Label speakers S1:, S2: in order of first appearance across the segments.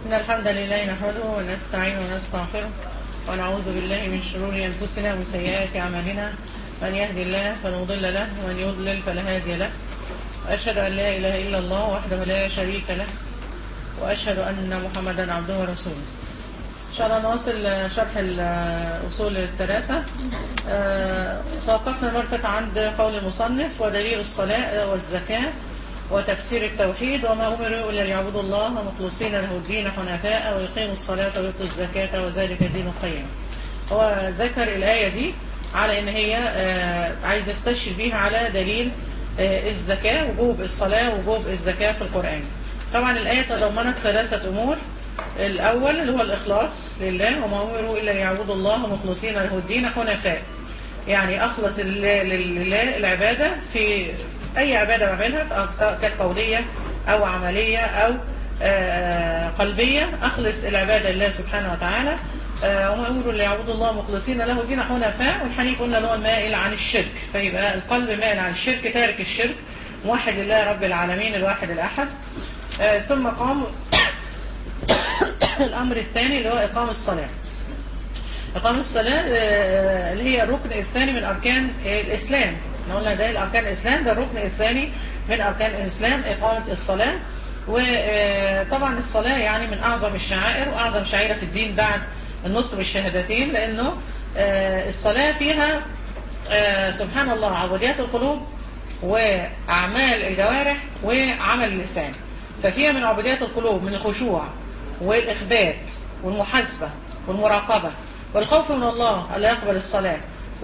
S1: إن الحمد لله نحمده ونستعين ونستغفره ونعوذ بالله من شرور أنفسنا ومن سيئات أعمالنا من يهدي الله فلا مضل له ومن يضلل فلا هادي له وأشهد أن لا إله إلا الله وحده لا شريك له وأشهد أن محمدا عبده ورسوله إن شاء الله نواصل شرح الأصول الثلاثة آه، توقفنا المرفق عند قول المصنف ودليل الصلاة والزكاة وتفسير التوحيد وما أمروا إلا ليعبدوا الله مخلصين له الدين حنفاء ويقيموا الصلاة ويؤتوا الزكاة وذلك دين القيم هو ذكر الآية دي على إن هي آه، عايز يستشهد بيها على دليل آه، الزكاة وجوب الصلاة وجوب الزكاة في القرآن طبعا الآية تضمنت ثلاثة أمور الأول اللي هو الإخلاص لله وما أمروا إلا ليعبدوا الله مخلصين له الدين حنفاء يعني أخلص لله لله العبادة في أي عبادة بعملها سواء كانت قولية أو عملية أو آه، قلبية أخلص العبادة لله سبحانه وتعالى آه، وما أمروا إلا ليعبدوا الله مخلصين له الدين حنفاء والحنيف قلنا اللي هو المائل عن الشرك فيبقى القلب مائل عن الشرك تارك الشرك موحد لله رب العالمين الواحد الأحد آه، ثم قام الأمر الثاني اللي هو إقام الصلاة إقام الصلاة آه، اللي هي الركن الثاني من أركان الإسلام احنا قلنا ده الأركان الإسلام ده الركن الثاني من أركان الإسلام إقامة الصلاة وطبعا الصلاة يعني من أعظم الشعائر وأعظم شعيرة في الدين بعد النطق بالشهادتين لأنه آه، الصلاة فيها آه، سبحان الله عبوديات القلوب وأعمال الجوارح وعمل اللسان ففيها من عبوديات القلوب من الخشوع والإخبات والمحاسبة والمراقبة والخوف من الله ألا يقبل الصلاة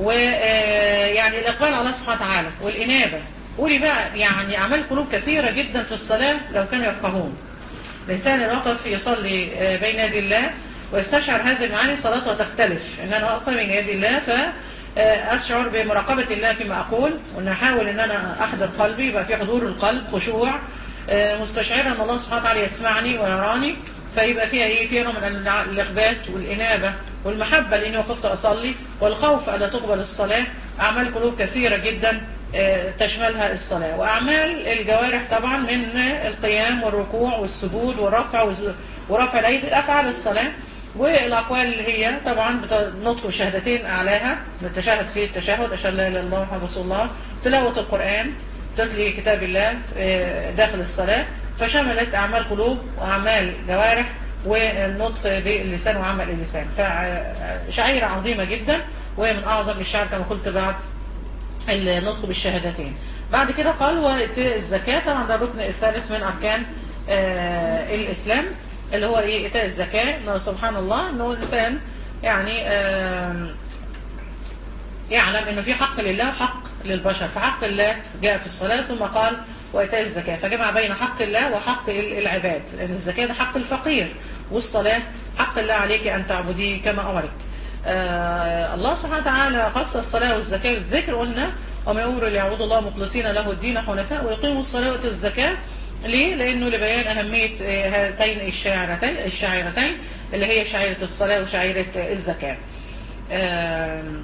S1: ويعني الإقبال على الله سبحانه وتعالى والإنابة قولي بقى يعني أعمال قلوب كثيرة جدا في الصلاة لو كانوا يفقهون الإنسان الواقف يصلي آه، بين يدي الله ويستشعر هذه المعاني صلاته تختلف إن أنا واقف بين يدي الله فأشعر بمراقبة الله فيما أقول وأن أحاول أن أنا أحضر قلبي يبقى في حضور القلب خشوع آه، مستشعرا أن الله سبحانه وتعالى يسمعني ويراني فيبقى فيها ايه فيها نوع من الع- الاخبات والانابه والمحبه لاني وقفت اصلي والخوف الا تقبل الصلاه اعمال قلوب كثيره جدا آه، تشملها الصلاه واعمال الجوارح طبعا من القيام والركوع والسجود والرفع والز- ورفع الايدي افعال الصلاه والاقوال اللي هي طبعا بت- نطق بشهادتين اعلاها التشهد في التشهد اشهد لا اله الا الله محمد رسول الله تلاوه القران تتلي كتاب الله آه، داخل الصلاة فشملت أعمال قلوب وأعمال جوارح والنطق باللسان وعمل اللسان فشعيرة عظيمة جدا وهي من أعظم الشعر كما قلت بعد النطق بالشهادتين بعد كده قال وإيتاء الزكاة طبعا ده الركن الثالث من أركان آه، الإسلام اللي هو إيه إيتاء الزكاة إنه سبحان الله إنه الإنسان يعني آم، يعلم انه في حق لله وحق للبشر فحق الله جاء في الصلاة ثم قال وإيتاء الزكاة فجمع بين حق الله وحق ال- العباد لأن الزكاة ده حق الفقير والصلاة حق الله عليك أن تعبديه كما أمرك آه الله سبحانه وتعالى خص الصلاة والزكاة بالذكر قلنا وما يأمر ليعبدوا الله مخلصين له الدين حنفاء ويقيموا الصلاة ويؤتوا الزكاة ليه؟ لأنه لبيان أهمية آه، هاتين الشاعرتين الشاعرتين اللي هي شعيرة الصلاة وشعيرة آه، الزكاة. آم،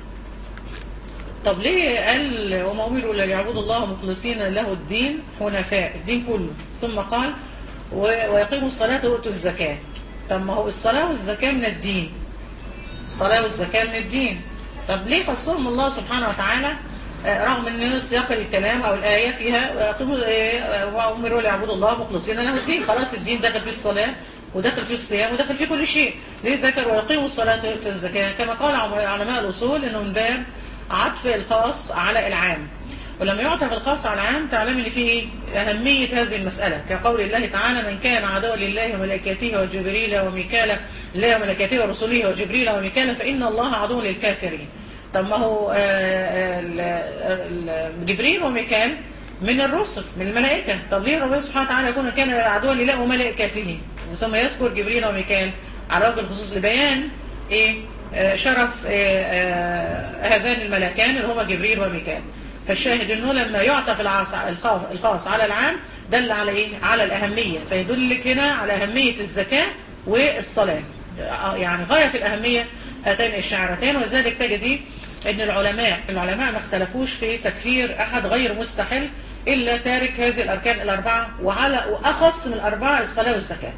S1: طب ليه قال وما أمروا إلا ليعبدوا الله مخلصين له الدين حنفاء الدين كله ثم قال و- ويقيموا الصلاة ويؤتوا الزكاة طب ما هو الصلاة والزكاة من الدين الصلاة والزكاة من الدين طب ليه خصهم الله سبحانه وتعالى آه، رغم ان سياق الكلام او الايه فيها ويقيموا آه، وامروا ليعبدوا الله مخلصين له الدين خلاص الدين داخل في الصلاه وداخل في الصيام وداخل في كل شيء ليه ذكر ويقيموا الصلاه ويؤتوا الزكاه كما قال عم- علماء الاصول انه من باب عطف الخاص على العام ولما يعطف الخاص على العام تعلم ان فيه إيه؟ اهميه هذه المساله كقول الله تعالى من كان عدوا لله وملائكته وجبريل وميكال الله وملائكته ورسله وجبريل وميكال فان الله عدو للكافرين طب ما هو آه، آه، ال- ال- جبريل وميكال من الرسل من الملائكة طب ليه ربنا سبحانه وتعالى يكون كان عدوا لله وملائكته ثم يذكر جبريل وميكال على وجه الخصوص لبيان ايه آه، شرف آه، آه، هذان الملكان اللي هما جبريل وميكال فالشاهد انه لما يعطف العاص- الخاص الخاص على العام دل على ايه على الاهميه فيدلك هنا على اهميه الزكاه والصلاه آه، يعني غايه في الاهميه هاتين الشعرتين ولذلك تجدي ان العلماء العلماء ما اختلفوش في تكفير احد غير مستحل الا تارك هذه الاركان الاربعه وعلى واخص من الاربعه الصلاه والزكاه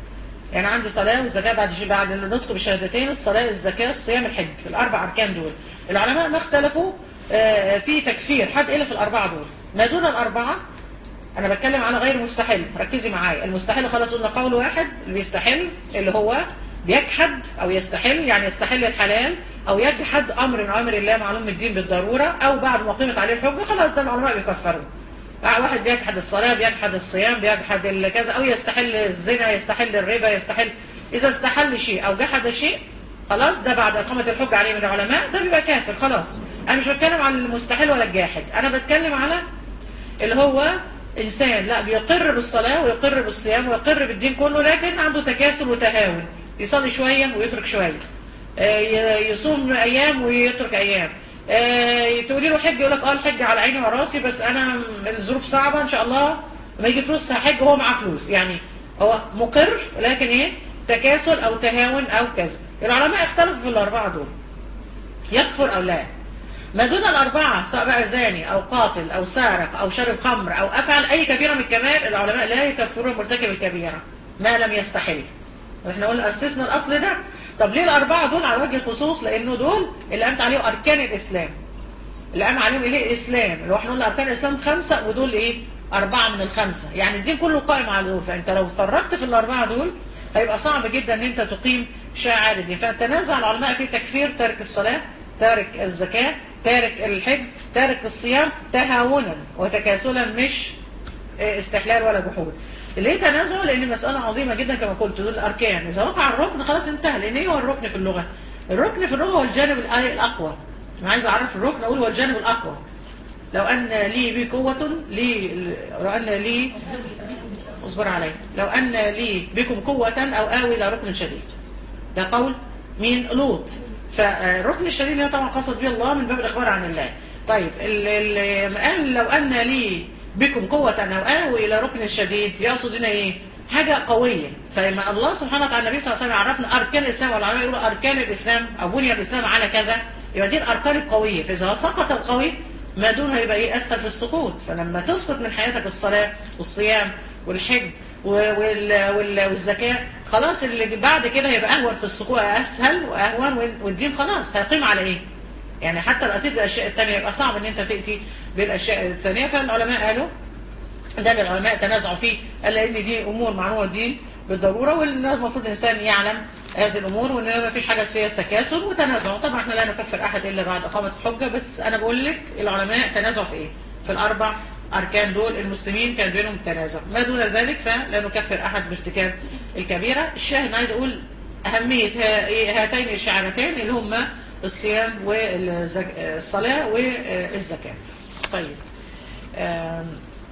S1: يعني عندي صلاه والزكاه بعد شيء بعد النطق بالشهادتين الصلاه الزكاه الصيام الحج الاربع اركان دول العلماء ما اختلفوا آه، في تكفير حد الا في الاربعه دول ما دون الاربعه انا بتكلم على غير مستحيل ركزي معايا المستحيل خلاص قلنا قول واحد اللي بيستحل اللي هو بيجحد او يستحل يعني يستحل الحلال او يجحد امر من اوامر الله معلوم من الدين بالضروره او بعد ما قيمت عليه الحجه خلاص ده العلماء بيكفروا واحد بيجحد الصلاه بيجحد الصيام بيجحد الكذا او يستحل الزنا يستحل الربا يستحل اذا استحل شيء او جحد شيء خلاص ده بعد اقامه الحجه عليه من العلماء ده بيبقى كافر خلاص انا مش بتكلم عن المستحيل ولا الجاحد انا بتكلم على اللي هو انسان لا بيقر بالصلاه ويقر بالصيام ويقر بالدين كله لكن عنده تكاسل وتهاون يصلي شويه ويترك شويه آه، ي- يصوم ايام ويترك ايام آه، تقولي له حج يقول لك اه الحج على عيني وراسي بس انا الظروف صعبه ان شاء الله ما يجي فلوس هحج وهو معاه فلوس يعني هو مقر لكن ايه تكاسل او تهاون او كذا العلماء اختلفوا في الاربعه دول يكفر او لا ما دون الأربعة سواء بقى زاني أو قاتل أو سارق أو شارب خمر أو أفعل أي كبيرة من الكبائر العلماء لا يكفرون مرتكب الكبيرة ما لم يستحل احنا قلنا أسسنا الأصل ده طب ليه الأربعة دول على وجه الخصوص لأنه دول اللي قامت عليهم أركان الإسلام اللي قام عليهم إيه الإسلام اللي هو احنا قلنا أركان الإسلام خمسة ودول إيه أربعة من الخمسة يعني الدين كله قائم على دول فأنت لو فرقت في الأربعة دول هيبقى صعب جدا ان انت تقيم شعائر الدين فتنازع العلماء في تكفير تارك الصلاة تارك الزكاة تارك الحج تارك الصيام تهاونا وتكاسلا مش اه، استحلال ولا جحود ليه تنازع لان مسألة عظيمة جدا كما قلت دول الاركان اذا وقع الركن خلاص انتهى لان ايه هو الركن في اللغة الركن في اللغة هو الجانب الآ- الاقوى انا عايز اعرف الركن اقول هو الجانب الاقوى لو ان لي بي قوة لي لو ان لي اصبر علي لو ان لي بكم قوة او اوي الى ركن شديد ده قول مين لوط فالركن الشديد هنا طبعا قصد به الله من باب الاخبار عن الله طيب ال- ال- قال لو ان لي بكم قوة او اوي الى ركن شديد يقصد هنا ايه حاجة قوية فلما الله سبحانه وتعالى النبي صلى الله عليه وسلم عرفنا اركان الاسلام والعلماء يقولوا اركان الاسلام او بني الاسلام على كذا يبقى دي الاركان القوية فاذا سقط القوي ما دونه هيبقى ايه اسهل في السقوط فلما تسقط من حياتك الصلاة والصيام والحج و- وال- وال- والزكاة خلاص اللي بعد كده هيبقى أهون في السقوط أسهل وأهون وال- والدين خلاص هيقيم على إيه يعني حتى لو أتيت بالأشياء التانية يبقى صعب إن أنت تأتي بالأشياء الثانية فالعلماء قالوا ده اللي العلماء تنازعوا فيه قال لأن دي أمور معلومة الدين بالضرورة والمفروض الإنسان يعلم هذه الأمور وإن ما فيش حاجة فيها تكاسل وتنازع طبعا احنا لا نكفر أحد إلا بعد إقامة الحجة بس أنا بقول لك العلماء تنازعوا في إيه في الأربع أركان دول المسلمين كان بينهم تنازع ما دون ذلك فلا نكفر أحد بارتكاب الكبيرة الشاهد عايز أقول أهمية ها- إيه هاتين الشعارتين اللي هما الصيام والصلاة والزكاة طيب آم،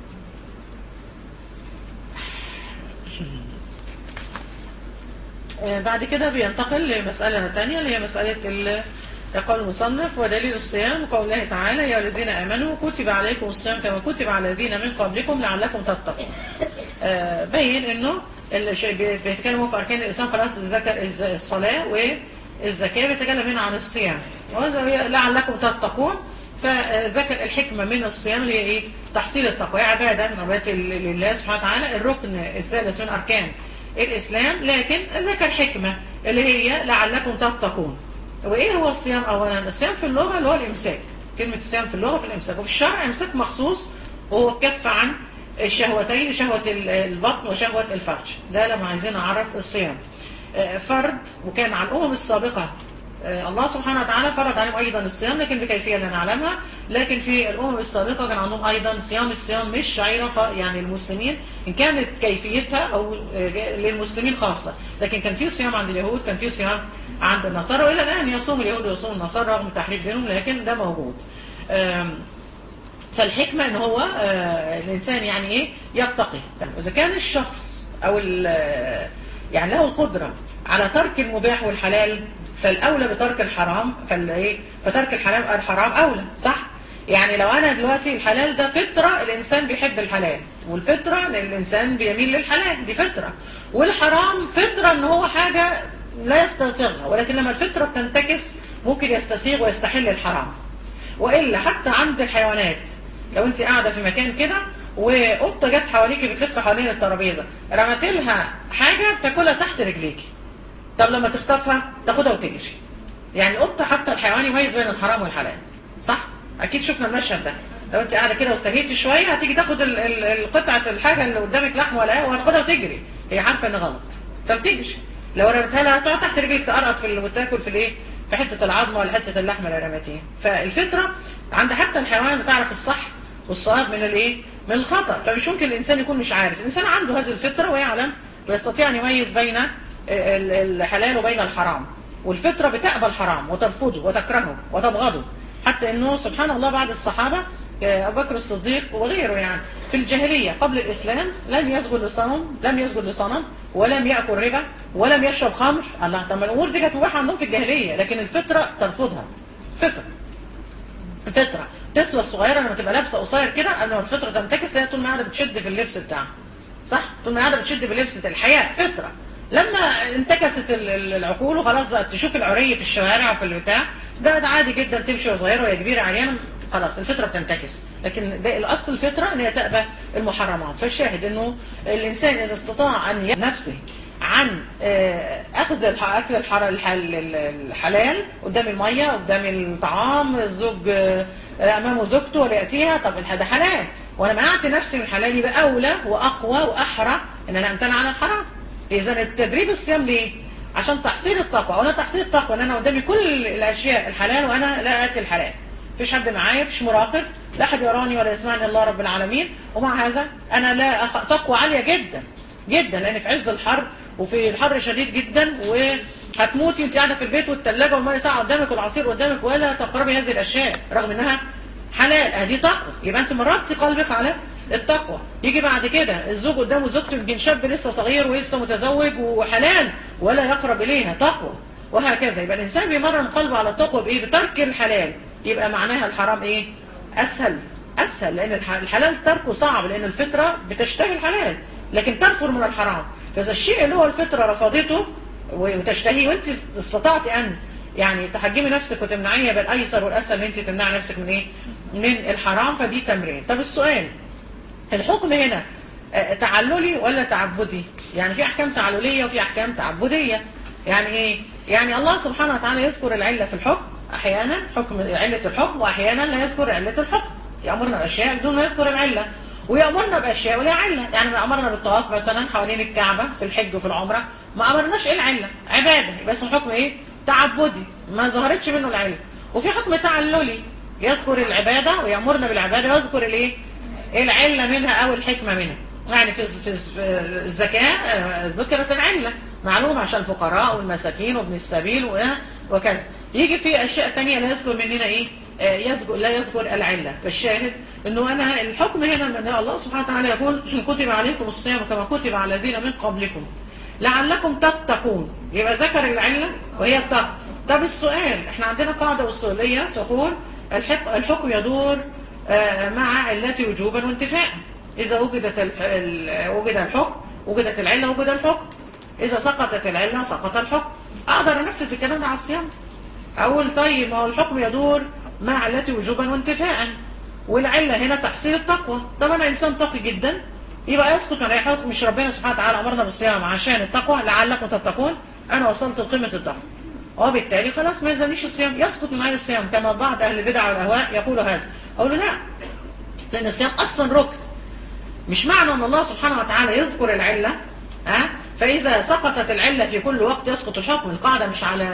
S1: آه، بعد كده بينتقل لمسألة تانية اللي هي مسألة ال- يقول المصنف ودليل الصيام قول الله تعالى يا الذين آمنوا كتب عليكم الصيام كما كتب على الذين من قبلكم لعلكم تتقون آه، بين انه الشيء بي- بيتكلموا في اركان الاسلام خلاص ذكر الز- الصلاه والزكاه بيتكلم هنا عن الصيام وهذا هي لعلكم تتقون فذكر الحكمه من الصيام اللي هي ايه تحصيل التقوى هي عباده من عبادات ال- لله سبحانه وتعالى الركن الثالث من اركان الاسلام لكن ذكر حكمه اللي هي لعلكم تتقون وايه هو الصيام اولا الصيام في اللغه اللي هو الامساك كلمه الصيام في اللغه في الامساك وفي الشرع امساك مخصوص وهو الكف عن الشهوتين شهوة ال- البطن وشهوة الفرج ده لما عايزين نعرف الصيام آه، فرد وكان على الأمم السابقة آه، الله سبحانه وتعالى فرض عليهم أيضا الصيام لكن بكيفية لا نعلمها لكن في الأمم السابقة كان عندهم أيضا صيام الصيام مش شعيرة خ- يعني المسلمين إن كانت كيفيتها أو آه، للمسلمين خاصة لكن كان في صيام عند اليهود كان في صيام عند النصارى وإلى الآن يصوم اليهود ويصوم النصارى رغم تحريف دينهم لكن ده موجود آم، فالحكمة ان هو آه، الانسان يعني ايه يتقي اذا كان الشخص او ال- آه، يعني له القدرة على ترك المباح والحلال فالاولى بترك الحرام فالايه فترك الحرام الحرام اولى صح يعني لو انا دلوقتي الحلال ده فطرة الانسان بيحب الحلال والفطرة ان الانسان بيميل للحلال دي فطرة والحرام فطرة ان هو حاجة لا يستسيغها ولكن لما الفطرة بتنتكس ممكن يستسيغ ويستحل الحرام وإلا حتى عند الحيوانات لو انت قاعده في مكان كده وقطه جت حواليكي بتلف حوالين الترابيزه رمت لها حاجه بتاكلها تحت رجليكي طب لما تخطفها تاخدها وتجري يعني القطه حتى الحيوان يميز بين الحرام والحلال صح اكيد شفنا المشهد ده لو انت قاعده كده وسهيتي شويه هتيجي تاخد ال- ال- القطعه الحاجه اللي قدامك لحم ولا ايه وهتاخدها وتجري هي عارفه ان غلط فبتجري لو رمتها لها تقعد تحت رجلك تقرقط في ال- وتاكل في الايه في حته العظمه ولا حته اللحمه اللي رميتيها فالفطره عند حتى الحيوان بتعرف الصح والصواب من الايه من الخطا فمش ممكن الانسان يكون مش عارف الانسان عنده هذه الفطره ويعلم ويستطيع ان يميز بين ال- الحلال وبين الحرام والفطره بتقبل حرام وترفضه وتكرهه وتبغضه حتى انه سبحان الله بعد الصحابه آه، ابو بكر الصديق وغيره يعني في الجاهليه قبل الاسلام لم يسجد لصنم لم يسجد لصنم ولم ياكل ربا ولم يشرب خمر الله طب ما الامور دي كانت مباحه عندهم في الجاهليه لكن الفطره ترفضها فطره فطره طفله الصغيره لما تبقى لابسه قصير كده قبل ما الفطره تنتكس تلاقيها طول ما قاعده بتشد في اللبس بتاعها صح طول ما قاعده بتشد بلبسه الحياه فطره لما انتكست ال- ال- العقول وخلاص بقت تشوف العري في الشوارع وفي البتاع بقت عادي جدا تمشي وهي صغيره وهي كبيره عريانه خلاص الفطره بتنتكس لكن ده الاصل الفطره ان هي تأبى المحرمات فالشاهد انه الانسان اذا استطاع ان ينهى نفسه عن آه، اخذ الح- اكل الحر- الحل- الحلال قدام الميه قدام الطعام الزوج آه، امامه زوجته ولا ياتيها طب هذا حلال وانا منعت نفسي من الحلال يبقى اولى واقوى واحرى ان انا امتنع عن الحرام اذا التدريب الصيام ليه عشان تحصيل التقوى وانا تحصيل التقوى ان انا قدامي كل الاشياء الحلال وانا لا اتي الحلال مفيش حد معايا مفيش مراقب لا حد يراني ولا يسمعني الله رب العالمين ومع هذا انا لا أخ... تقوى عاليه جدا جدا لان في عز الحر وفي الحر شديد جدا وهتموتي وانت قاعده في البيت والثلاجه والميه ساعه قدامك والعصير قدامك ولا تقربي هذه الاشياء رغم انها حلال ادي تقوى يبقى انت مربتي قلبك على التقوى يجي بعد كده الزوج قدامه زوجته يمكن شاب لسه صغير ولسه متزوج وحلال ولا يقرب اليها تقوى وهكذا يبقى الانسان بيمرن قلبه على التقوى بايه بترك الحلال يبقى معناها الحرام ايه اسهل اسهل لان الح- الحلال تركه صعب لان الفطره بتشتهي الحلال لكن ترفض من الحرام فاذا الشيء اللي هو الفطره رفضته وتشتهيه وانت استطعتي ان يعني تحجمي نفسك وتمنعيها بالايسر والاسهل ان انت تمنعي نفسك من ايه من الحرام فدي تمرين طب السؤال الحكم هنا آه، تعللي ولا تعبدي يعني في احكام تعلليه وفي احكام تعبديه يعني ايه يعني الله سبحانه وتعالى يذكر العله في الحكم احيانا حكم عله الحكم واحيانا لا يذكر عله الحكم يامرنا باشياء بدون ما يذكر العله ويامرنا باشياء ولا عله يعني ما امرنا بالطواف مثلا حوالين الكعبه في الحج وفي العمره ما امرناش ايه العله عباده يبقى اسمه حكم ايه تعبدي ما ظهرتش منه العله وفي حكم تعللي يذكر العباده ويامرنا بالعباده ويذكر الايه العلة منها أو الحكمة منها يعني في في في الزكاة آه، ذكرت العلة معلومة عشان الفقراء والمساكين وابن السبيل و- وكذا يجي في أشياء تانية لا يذكر مننا إيه آه، يذكر لا يذكر العلة فالشاهد إنه أنا الحكم هنا من الله سبحانه وتعالى يقول كتب عليكم الصيام كما كتب على الذين من قبلكم لعلكم تتقون يبقى ذكر العلة وهي التقوى طب السؤال احنا عندنا قاعدة أصولية تقول الحق الحكم يدور آه، مع علة وجوبا وانتفاء إذا وجدت ال- ال- وجد الحكم وجدت العلة وجد الحكم إذا سقطت العلة سقط الحكم أقدر أنفذ الكلام ده على الصيام أقول طيب ما هو الحكم يدور مع علة وجوبا وانتفاء والعلة هنا تحصيل التقوى طب أنا إنسان تقي جدا يبقى يسقط من أي حكم مش ربنا سبحانه وتعالى أمرنا بالصيام عشان التقوى لعلكم تتقون أنا وصلت لقمة التقوى وبالتالي خلاص ما يلزمنيش الصيام يسقط من عين الصيام كما بعض أهل البدع والأهواء يقولوا هذا أقول له لا لأن الصيام أصلا ركن مش معنى أن الله سبحانه وتعالى يذكر العلة ها فإذا سقطت العلة في كل وقت يسقط الحكم القاعدة مش على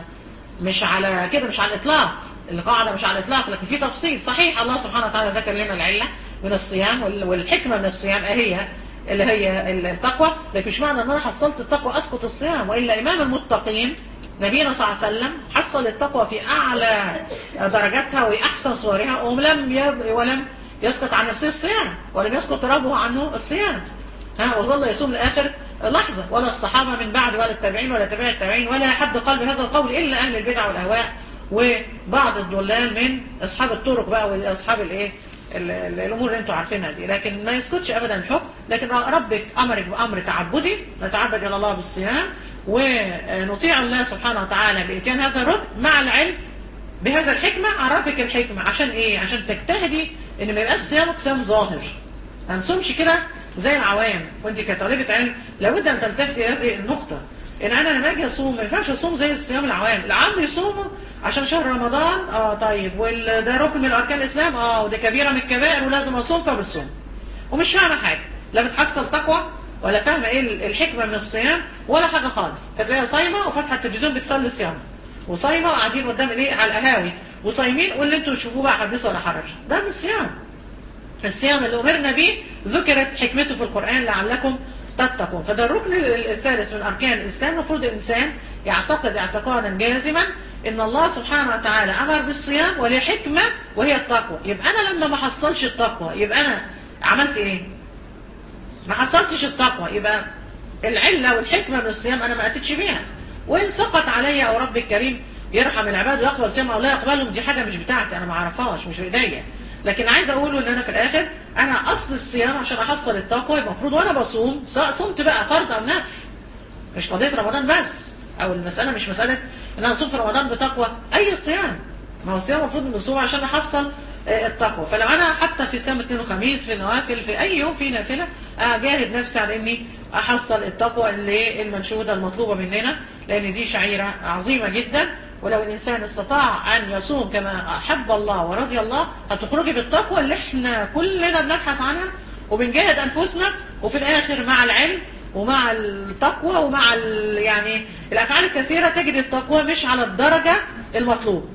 S1: مش على كده مش على الإطلاق القاعدة مش على الإطلاق لكن في تفصيل صحيح الله سبحانه وتعالى ذكر لنا العلة من الصيام وال- والحكمة من الصيام هي اللي هي التقوى لكن مش معنى ان انا حصلت التقوى اسقط الصيام والا امام المتقين نبينا صلى الله عليه وسلم حصل التقوى في اعلى درجاتها واحسن صورها ولم يب ولم يسقط عن نفسه الصيام ولم يسقط ربه عنه الصيام ها وظل يصوم لاخر لحظه ولا الصحابه من بعد ولا التابعين ولا تابع التابعين ولا حد قال بهذا القول الا اهل البدع والاهواء وبعض الضلال من اصحاب الطرق بقى واصحاب الايه ال- ال- الامور اللي انتم عارفينها دي لكن ما يسكتش ابدا الحكم لكن ربك امرك بامر تعبدي نتعبد الى الله بالصيام ونطيع الله سبحانه وتعالى باتيان هذا الركن مع العلم بهذا الحكمة عرفك الحكمة عشان ايه عشان تجتهدي ان ما يبقاش صيامك صيام ظاهر ما نصومش كده زي العوام وانت كطالبة علم لابد ان تلتفتي هذه النقطة ان انا لما اجي اصوم ما ينفعش اصوم زي الصيام العوام العام يصوموا عشان شهر رمضان اه طيب وده ركن من اركان الاسلام اه وده كبيرة من الكبائر ولازم اصوم فبتصوم ومش فاهمة حاجة لا بتحصل تقوى ولا فاهمة ايه الحكمة من الصيام ولا حاجة خالص فتلاقيها صايمة وفاتحة التلفزيون بتصلي صيام وصايمة وقاعدين قدام الايه على القهاوي وصايمين واللي انتوا تشوفوه بقى حدث ولا حرج ده مش صيام الصيام اللي امرنا به ذكرت حكمته في القرآن لعلكم تتقون فده الركن الثالث من اركان الاسلام المفروض الانسان يعتقد اعتقادا جازما ان الله سبحانه وتعالى امر بالصيام وليه حكمه وهي التقوى يبقى انا لما ما حصلش التقوى يبقى انا عملت ايه ما حصلتش التقوى يبقى العله والحكمه من الصيام انا ما اتيتش بيها وان سقط علي او ربي الكريم يرحم العباد ويقبل صيام او لا يقبلهم دي حاجه مش بتاعتي انا ما اعرفهاش مش بايديا لكن عايز اقوله ان انا في الاخر انا اصل الصيام عشان احصل التقوى المفروض وانا بصوم سواء صمت بقى فرض او نفل مش قضيه رمضان بس او المساله مش مساله ان انا اصوم في رمضان بتقوى اي صيام ما هو الصيام المفروض بنصوم عشان احصل التقوى فلو انا حتى في صيام اثنين وخميس في النوافل في اي يوم في نافله اجاهد نفسي على اني احصل التقوى اللي المنشوده المطلوبه مننا لان دي شعيره عظيمه جدا ولو الإنسان استطاع أن يصوم كما أحب الله ورضي الله هتخرجي بالتقوى اللي احنا كلنا بنبحث عنها وبنجاهد أنفسنا وفي الآخر مع العلم ومع التقوى ومع يعني الأفعال الكثيرة تجد التقوى مش على الدرجة المطلوب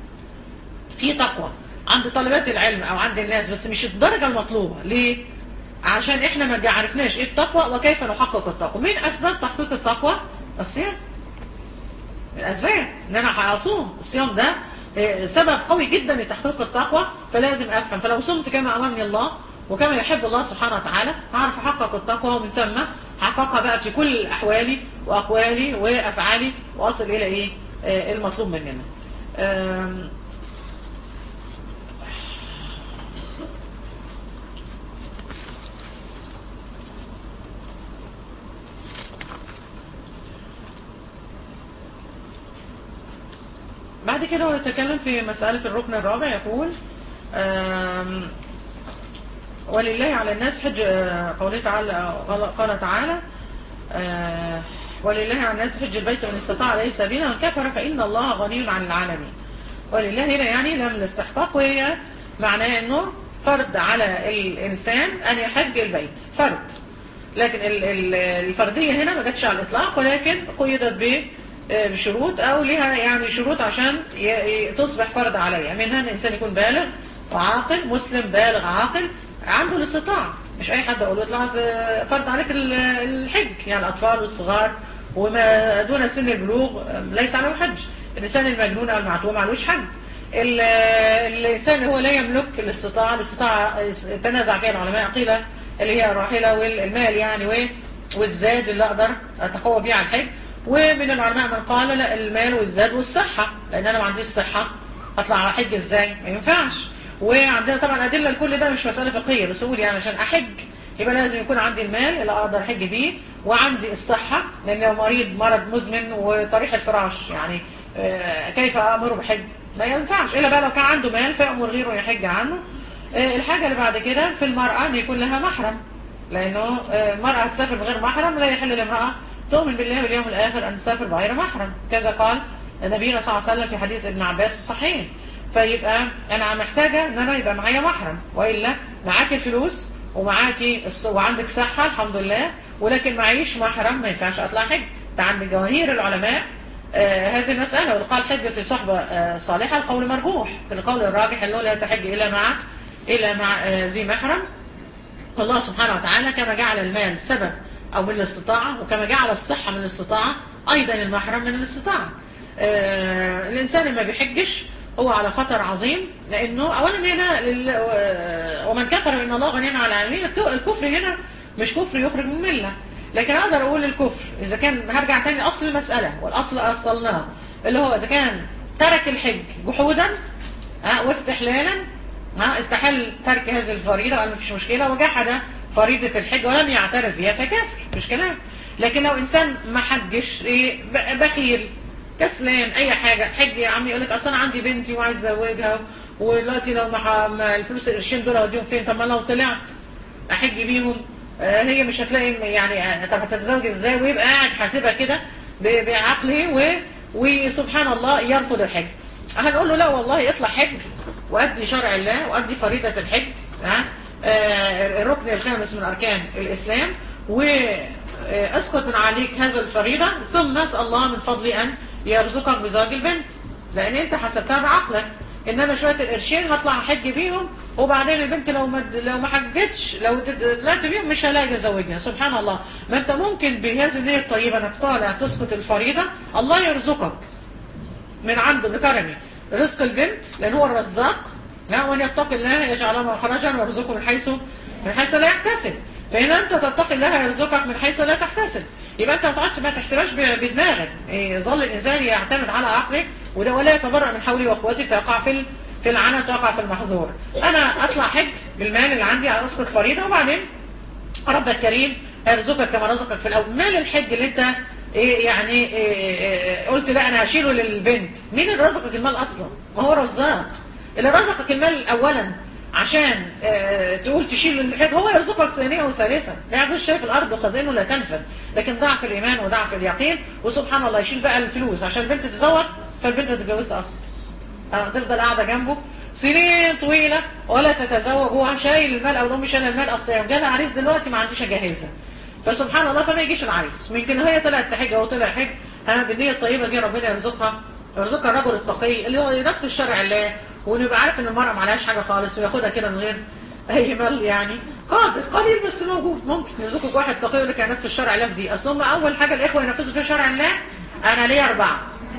S1: في تقوى عند طالبات العلم أو عند الناس بس مش الدرجة المطلوبة ليه؟ عشان احنا ما عرفناش ايه التقوى وكيف نحقق التقوى من أسباب تحقيق التقوى الصيام الأسباب إن أنا هصوم الصيام ده سبب قوي جدا لتحقيق التقوى فلازم أفهم فلو صمت كما أمرني الله وكما يحب الله سبحانه وتعالى هعرف أحقق التقوى ومن ثم هحققها بقى في كل أحوالي وأقوالي وأفعالي وأصل إلى إيه المطلوب مننا بعد كده هو يتكلم في مسألة في الركن الرابع يقول ولله على الناس حج قوله تعالى قال تعالى ولله على الناس حج البيت من استطاع عليه سبيلا من كفر فإن الله غني عن العالمين ولله هنا يعني لم الاستحقاق وهي معناه انه فرض على الإنسان أن يحج البيت فرض لكن الفردية هنا ما جاتش على الإطلاق ولكن قيدت به بشروط او لها يعني شروط عشان تصبح فرض عليها منها ان الانسان يكون بالغ وعاقل مسلم بالغ عاقل عنده الاستطاعه مش اي حد اقول له اطلع فرض عليك الحج يعني الاطفال والصغار وما دون سن البلوغ ليس عليه حج الانسان المجنون او المعتوه ما عليهوش حج الانسان اللي هو لا يملك الاستطاعه الاستطاعه تنازع فيها العلماء قيل اللي هي الراحله والمال يعني والزاد اللي اقدر اتقوى بيه على الحج ومن العلماء من قال لا المال والزاد والصحة لأن أنا ما عنديش صحة أطلع على حج إزاي ما ينفعش وعندنا طبعا أدلة لكل ده مش مسألة فقهية بس أقول يعني عشان أحج يبقى لازم يكون عندي المال اللي أقدر أحج بيه وعندي الصحة لأن لو مريض مرض مزمن وطريح الفراش يعني كيف أمر بحج ما ينفعش إلا بقى لو كان عنده مال فيأمر غيره يحج عنه الحاجة اللي بعد كده في المرأة أن يكون لها محرم لأنه المرأة هتسافر بغير محرم لا يحل لامرأة تؤمن بالله واليوم الآخر أن تسافر بغير محرم كذا قال نبينا صلى الله عليه وسلم في حديث ابن عباس الصحيح فيبقى أنا محتاجة أن أنا يبقى معايا محرم وإلا معاك الفلوس ومعاكي الص... وعندك صحة الحمد لله ولكن معيش محرم ما ينفعش أطلع حج ده عند جماهير العلماء آه هذه المسألة والقال حج في صحبة آه صالحة القول مرجوح في القول الراجح أنه لا تحج إلا مع إلا مع آه ذي محرم الله سبحانه وتعالى كما جعل المال سبب أو من الاستطاعة وكما جعل الصحة من الاستطاعة أيضا المحرم من الاستطاعة آه الإنسان اللي ما بيحجش هو على خطر عظيم لأنه أولا هنا لل... ومن كفر من الله غني على العالمين الكفر هنا مش كفر يخرج من الملة لكن أقدر أقول الكفر إذا كان هرجع تاني أصل المسألة والأصل أصلناه اللي هو إذا كان ترك الحج جحودا واستحلالا استحل ترك هذه الفريضة قال مفيش مشكلة وجحد فريضة الحج ولم يعترف بها فكافر مش كلام لكن لو إنسان ما حجش إيه بخيل كسلان اي حاجه حج يا عمي يقول لك اصل انا عندي بنتي وعايز ازوجها ودلوقتي لو ما ما الفلوس القرشين دول اوديهم فين طب ما لو طلعت احج بيهم آه، هي مش هتلاقي يعني آه، طب هتتزوج ازاي ويبقى قاعد حاسبها كده ب- بعقله و وسبحان الله يرفض الحج هنقول له لا والله اطلع حج وادي شرع الله وادي فريضه الحج ها آه، الركن الخامس من اركان الاسلام واسقط من عليك هذا الفريضه ثم اسال الله من فضله ان يرزقك بزواج البنت لان انت حسبتها بعقلك ان انا شويه القرشين هطلع احج بيهم وبعدين البنت لو ما لو ما حجتش لو طلعت بيهم مش هلاقي ازوجها سبحان الله ما انت ممكن بهذه النيه الطيبه انك طالع تسقط الفريضه الله يرزقك من عنده بكرمه رزق البنت لان هو الرزاق لا ومن يتق الله يجعل له مخرجا ويرزقه من حيث من حيث لا يحتسب فإن أنت تتقي الله يرزقك من حيث لا تحتسب يبقى أنت ما تقعدش ما تحسبهاش ب- بدماغك إيه، ظل الإنسان يعتمد على عقله وده ولا يتبرع من حوله وقوته فيقع في ال- في العنت ويقع في المحظور أنا أطلع حج بالمال اللي عندي على أسقط فريضة وبعدين ربك كريم يرزقك كما رزقك في الاول مال الحج اللي انت إيه يعني إيه إيه قلت لا انا هشيله للبنت مين اللي رزقك المال اصلا ما هو رزاق اللي رزقك المال اولا عشان اه تقول تشيل الحج هو يرزقك ثانيا وثالثا لا يجوز شايف الارض وخزائنه لا تنفد لكن ضعف الايمان وضعف اليقين وسبحان الله يشيل بقى الفلوس عشان البنت تتزوج فالبنت ما تتجوزش اصلا آه، تفضل قاعده جنبه سنين طويله ولا تتزوج هو شايل المال او لو مش شايل المال اصل لو جالها عريس دلوقتي ما عنديش اجهزها فسبحان الله فما يجيش العريس يمكن هي طلعت تحج او طلع حج انا بالنيه الطيبه دي ربنا يرزقها يرزقها الرجل التقي اللي هو ينفذ شرع الله ويبقى عارف ان المراه ما عليهاش حاجه خالص وياخدها كده من غير اي مال يعني قادر قليل بس موجود ممكن يرزقك واحد تقي يقول لك هنفذ شرع الله في دي اصل هم اول حاجه الاخوه ينفذوا فيها شرع الله انا ليا اربعه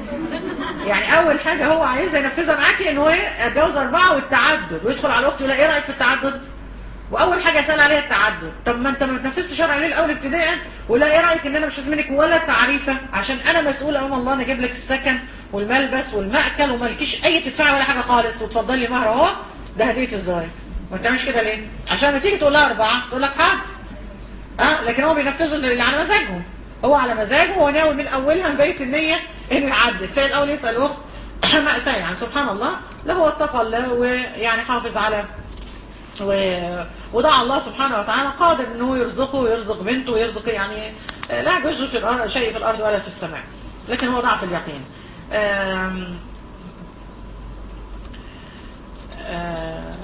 S1: يعني اول حاجه هو عايزها ينفذها معاكي ان هو إيه؟ اتجوز اربعه والتعدد ويدخل على اخته يقول لها ايه رايك في التعدد واول حاجه اسال عليها التعدد طب ما انت ما بتنفذش شرع ليه الاول ابتداء ولا ايه رايك ان انا مش لازم منك ولا تعريفه عشان انا مسؤول امام الله انا اجيب لك السكن والملبس والمأكل ومالكيش اي تدفعي ولا حاجه خالص وتفضلي لي مهر اهو ده هديه الزواج ما بتعملش كده ليه عشان لما تيجي تقول لها اربعه تقول لك حاضر اه لكن هو بينفذوا اللي على مزاجهم هو على مزاجه هو ناوي من اولها مبيت النيه انه يعدد فالاول يسال اخت مأساة يعني سبحان الله لا هو اتقى الله ويعني حافظ على و... ودعا الله سبحانه وتعالى قادر ان هو يرزقه ويرزق بنته ويرزق يعني آه، لا يجوز في الارض شيء في الارض ولا في السماء لكن هو ضعف اليقين آم... آم...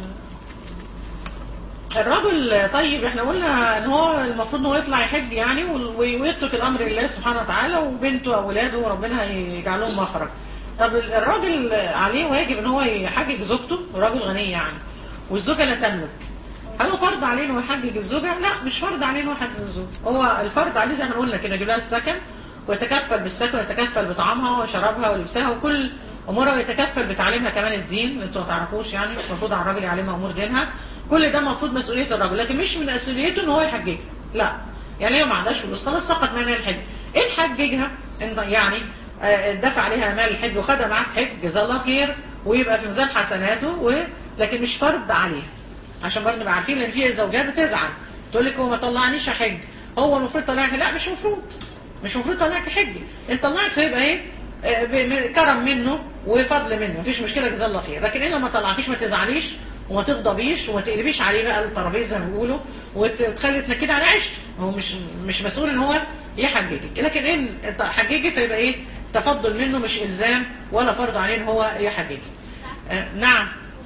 S1: الرجل طيب احنا قلنا ان هو المفروض ان هو يطلع يحج يعني وي- ويترك الامر لله سبحانه وتعالى وبنته واولاده ربنا يجعل لهم مخرج طب الراجل عليه واجب ان هو يحجج زوجته راجل غني يعني والزوجه لا تملك هل هو فرض عليه انه يحجج الزوجه؟ لا مش فرض عليه انه يحجج الزوجه هو الفرض عليه زي ما قلنا كده يجيب لها السكن ويتكفل بالسكن ويتكفل بطعامها وشرابها ولبسها وكل امورها ويتكفل بتعليمها كمان الدين اللي انتوا ما تعرفوش يعني المفروض على الراجل يعلمها امور دينها كل ده المفروض مسؤوليه الراجل لكن مش من مسؤوليته ان هو يحججها لا يعني هي ما عندهاش فلوس خلاص سقط منها الحج ايه الحججها انت يعني آه، دفع عليها مال الحج وخدها معاك حج جزاه الله خير ويبقى في ميزان حسناته و... لكن مش فرض عليها عشان برضه نبقى عارفين لان في زوجات بتزعل تقول لك هو ما طلعنيش احج هو المفروض طلعك لا مش المفروض مش المفروض طلعك حج انت طلعك فيبقى ايه آه، ب- م- كرم منه وفضل منه مفيش مشكله جزاه الله خير لكن الا ما طلعكيش ما تزعليش وما تغضبيش وما تقلبيش عليه بقى الترابيزه زي ما بيقولوا وتخلي تنكدي على عيشته هو مش مش مسؤول ان هو يحججك لكن ان حججي فيبقى ايه تفضل منه مش الزام ولا فرض عليه ان هو يحججك آه، نعم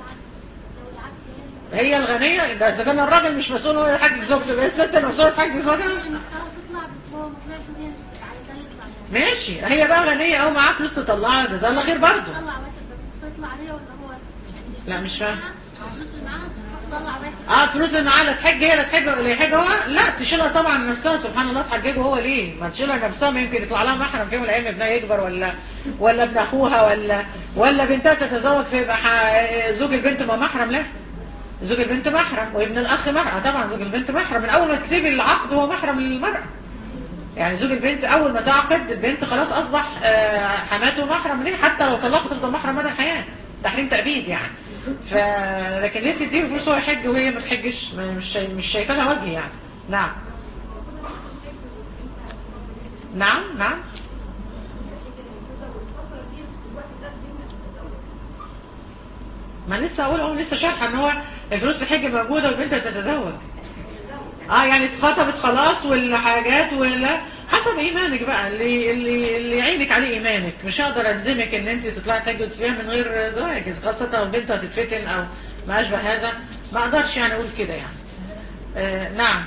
S1: هي الغنية ده إذا كان الراجل مش مسؤول هو يحجج زوجته بس الست المسؤولة تحجج زوجها
S2: المفترض تطلع بس هو ما طلعش وهي عايزاه يطلع يعني
S1: ماشي هي بقى غنية أو معاها فلوس تطلعها جزاها الله خير برضه
S2: طلع واحد بس تطلع عليه ولا هو
S1: لا مش فاهم
S2: الفلوس اللي معاها تطلع واحد
S1: اه فلوس اللي معاها لا تحج هي لا تحج ولا يحج هو لا تشيلها طبعا نفسها سبحان الله تحججه هو ليه ما تشيلها نفسها ما يمكن يطلع لها محرم في يوم من الايام ابنها يكبر ولا ولا ابن اخوها ولا ولا بنتها تتزوج فيبقى ح- زوج البنت ما محرم له زوج البنت محرم وابن الاخ محرم آه طبعا زوج البنت محرم من اول ما تكتبي العقد هو محرم للمرأة يعني زوج البنت اول ما تعقد البنت خلاص اصبح آه، حماته محرم ليه حتى لو طلقت تفضل محرم مدى الحياه تحريم تأبيد يعني ف لكن ليه تديله فلوس هو يحج وهي ما تحجش ما- مش شايف مش شايفه لها وجه يعني نعم نعم نعم ما لسه اقول اهو لسه شارحه ان هو الفلوس في الحج موجوده والبنت بتتزوج اه يعني اتخطبت خلاص والحاجات ولا حسب ايمانك بقى اللي اللي اللي يعينك عليه ايمانك مش هقدر الزمك ان انت تطلعي تحجي وتسيبيها من غير زواج خاصه لو البنت هتتفتن او ما اشبه هذا ما اقدرش يعني اقول كده يعني آه نعم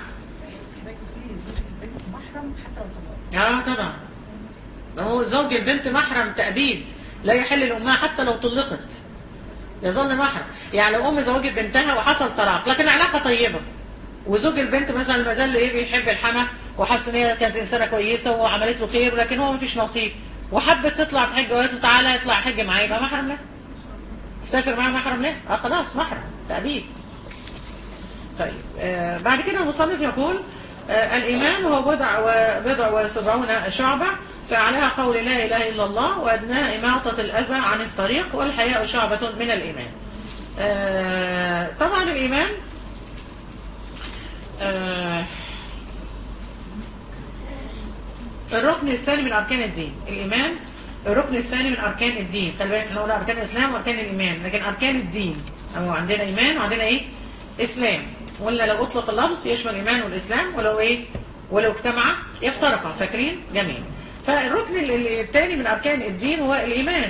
S3: محرم حتى لو طلقت
S1: اه طبعا هو زوج البنت محرم تأبيد لا يحل لأمها حتى لو طلقت يظل محرم يعني لو أم زوجت بنتها وحصل طلاق لكن العلاقة طيبة وزوج البنت مثلا ما زال ايه بيحب الحما وحس ان هي كانت انسانه كويسه وعملت له خير لكن هو ما فيش نصيب وحبت تطلع تحج وقالت له تعالى اطلع حج معايا يبقى محرم ليه؟ تسافر معاه محرم ليه؟ اه خلاص محرم تأبيد طيب آه بعد كده المصنف يقول آه الإيمان هو بضع وبضع وسبعون شعبة فأعلاها قول لا إله إلا الله وأدناها إماطة الأذى عن الطريق والحياء شعبة من الإيمان آه طبعا الإيمان آه الركن الثاني من أركان الدين الإيمان الركن الثاني من أركان الدين خلي بالك احنا قلنا أركان الإسلام وأركان الإيمان لكن أركان الدين أو عندنا إيمان وعندنا إيه إسلام ولا لو أطلق اللفظ يشمل الإيمان والإسلام ولو إيه ولو اجتمع يفترقا فاكرين جميل فالركن ال- ال- الثاني من أركان الدين هو الإيمان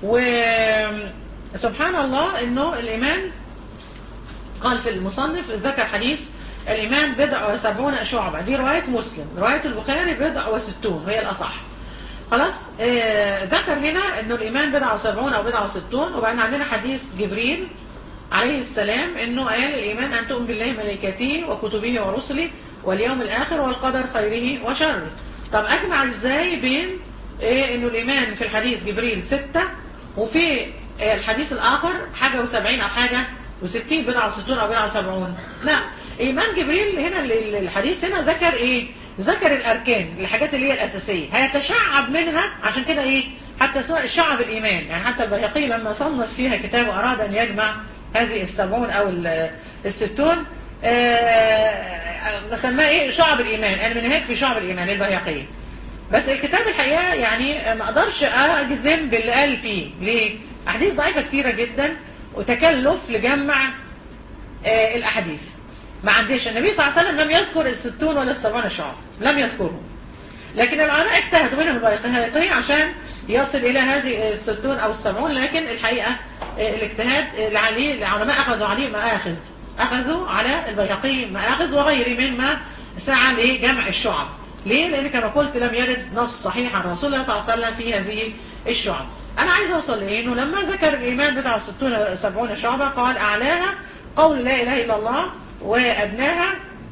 S1: وسبحان الله إنه الإيمان قال في المصنف ذكر حديث الإيمان بضع وسبعون شعبة دي رواية مسلم رواية البخاري بضع وستون وهي الأصح خلاص آه ذكر هنا انه الايمان بضع وسبعون او بضع وستون وبعدين عندنا حديث جبريل عليه السلام انه قال الايمان ان تؤمن بالله وملائكته وكتبه ورسله واليوم الاخر والقدر خيره وشره طب اجمع ازاي بين إيه انه الايمان في الحديث جبريل ستة وفي آه، الحديث الاخر حاجة وسبعين او حاجة وستين بضع وستون او بضع وسبعون لا ايمان جبريل هنا ال- ال- الحديث هنا ذكر ايه ذكر الاركان الحاجات اللي هي الاساسيه هيتشعب منها عشان كده ايه حتى سواء شعب الايمان يعني حتى البيهقي لما صنف فيها كتاب واراد ان يجمع هذه السبعون او ال- الستون آه، سماه ايه شعب الايمان انا منهاج في شعب الايمان البيهقي بس الكتاب الحقيقه يعني ما اقدرش اجزم باللي قال فيه ليه احاديث ضعيفه كتيره جدا وتكلف لجمع آه، الاحاديث ما عنديش النبي صلى الله عليه وسلم لم يذكر الستون ولا السبعون شعب لم يذكرهم لكن العلماء اجتهدوا منهم البيهقي عشان يصل الى هذه الستون او السبعون لكن الحقيقه آه، الاجتهاد اللي عليه العلماء اخذوا عليه مآخذ اخذوا على البيهقي مآخذ وغيره مما سعى لجمع الشعب ليه؟ لان كما قلت لم يرد نص صحيح عن رسول الله صلى الله عليه وسلم في هذه الشعب انا عايز اوصل لايه؟ انه لما ذكر الايمان بضع وستون سبعون شعبه قال اعلاها قول لا اله الا الله وادناها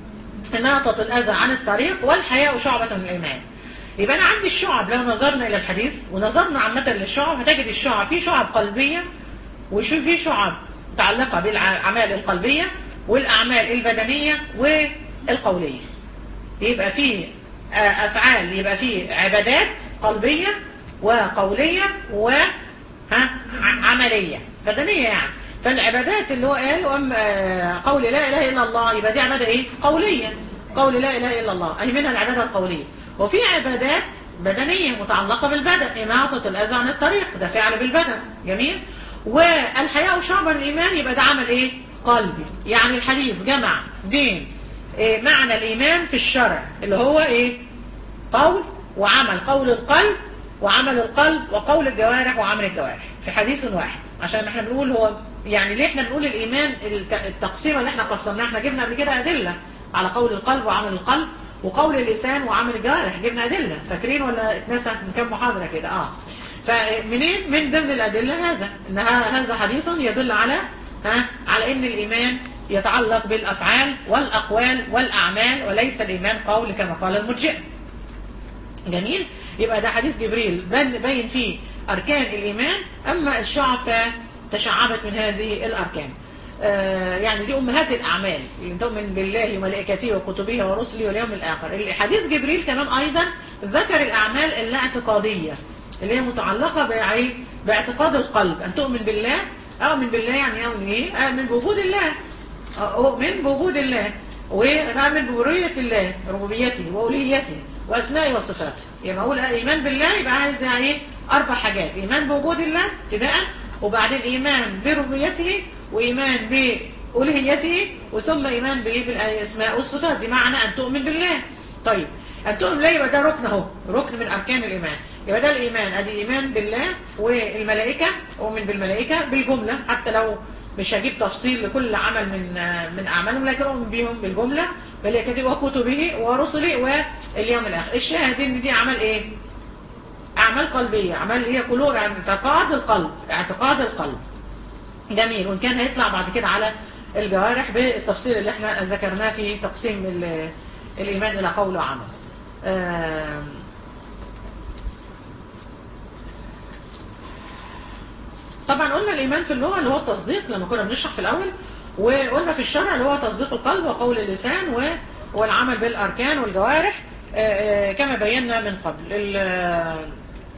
S1: إماطة الأذى عن الطريق والحياء شعبة من الإيمان يبقى أنا عندي الشعب لو نظرنا إلى الحديث ونظرنا عامة للشعب هتجد الشعب في شعب قلبية وفي في شعب متعلقة بالأعمال القلبية والأعمال البدنية والقولية يبقى في آه، أفعال يبقى في عبادات قلبية وقولية و ها ع- عملية بدنية يعني فالعبادات اللي هو قال وأم آه، قول لا إله إلا الله يبقى دي عبادة إيه؟ قولية قول لا إله إلا الله أي منها العبادة القولية وفي عبادات بدنية متعلقة بالبدن إماطة الأذى عن الطريق ده فعل بالبدن جميل والحياء شعب الإيمان يبقى ده عمل إيه؟ قلبي يعني الحديث جمع بين إيه معنى الإيمان في الشرع اللي هو إيه؟ قول وعمل قول القلب وعمل القلب وقول الجوارح وعمل الجوارح في حديث واحد عشان احنا بنقول هو يعني ليه احنا بنقول الايمان الت- التقسيمه اللي احنا قسمناها احنا جبنا قبل كده ادله على قول القلب وعمل القلب وقول اللسان وعمل الجوارح جبنا ادله فاكرين ولا اتنسى من كام محاضره كده اه فمنين من ضمن الادله هذا ان ه- هذا حديث يدل على ها على ان الايمان يتعلق بالافعال والاقوال والاعمال وليس الايمان قول كما قال المرجئه جميل يبقى ده حديث جبريل بين بين فيه أركان الإيمان أما الشعب فتشعبت من هذه الأركان آه يعني دي أمهات الأعمال اللي تؤمن بالله وملائكته وكتبه ورسله واليوم الآخر حديث جبريل كمان أيضا ذكر الأعمال الاعتقادية اللي هي متعلقة بإيه؟ باعتقاد القلب أن تؤمن بالله أؤمن بالله يعني أؤمن إيه؟ أؤمن بوجود الله أؤمن بوجود الله ونعمل بربوبية الله ربوبيته وأولويته وأسمائه وصفاته يبقى أقول إيمان بالله يبقى عايز يعني إيه؟ أربع حاجات إيمان بوجود الله ابتداء وبعدين ايمان بربوبيته وايمان بألوهيته وثم ايمان بايه بالاسماء والصفات دي معنى ان تؤمن بالله طيب ان تؤمن بالله يبقى ده ركن اهو ركن من اركان الايمان يبقى ده الايمان ادي ايمان بالله والملائكه اؤمن بالملائكه بالجمله حتى لو مش هجيب تفصيل لكل عمل من من اعمالهم لكن اؤمن بيهم بالجمله ملائكته وكتبه ورسله واليوم الاخر الشاهد ان دي عمل ايه اعمال قلبيه اعمال هي قلوب يعني اعتقاد القلب اعتقاد القلب جميل وان كان هيطلع بعد كده على الجوارح بالتفصيل اللي احنا ذكرناه في تقسيم ال- الايمان الى قول وعمل آم، طبعا قلنا الايمان في اللغه اللي هو التصديق لما كنا بنشرح في الاول وقلنا في الشرع اللي هو تصديق القلب وقول اللسان و- والعمل بالاركان والجوارح آه، آه، كما بينا من قبل ال-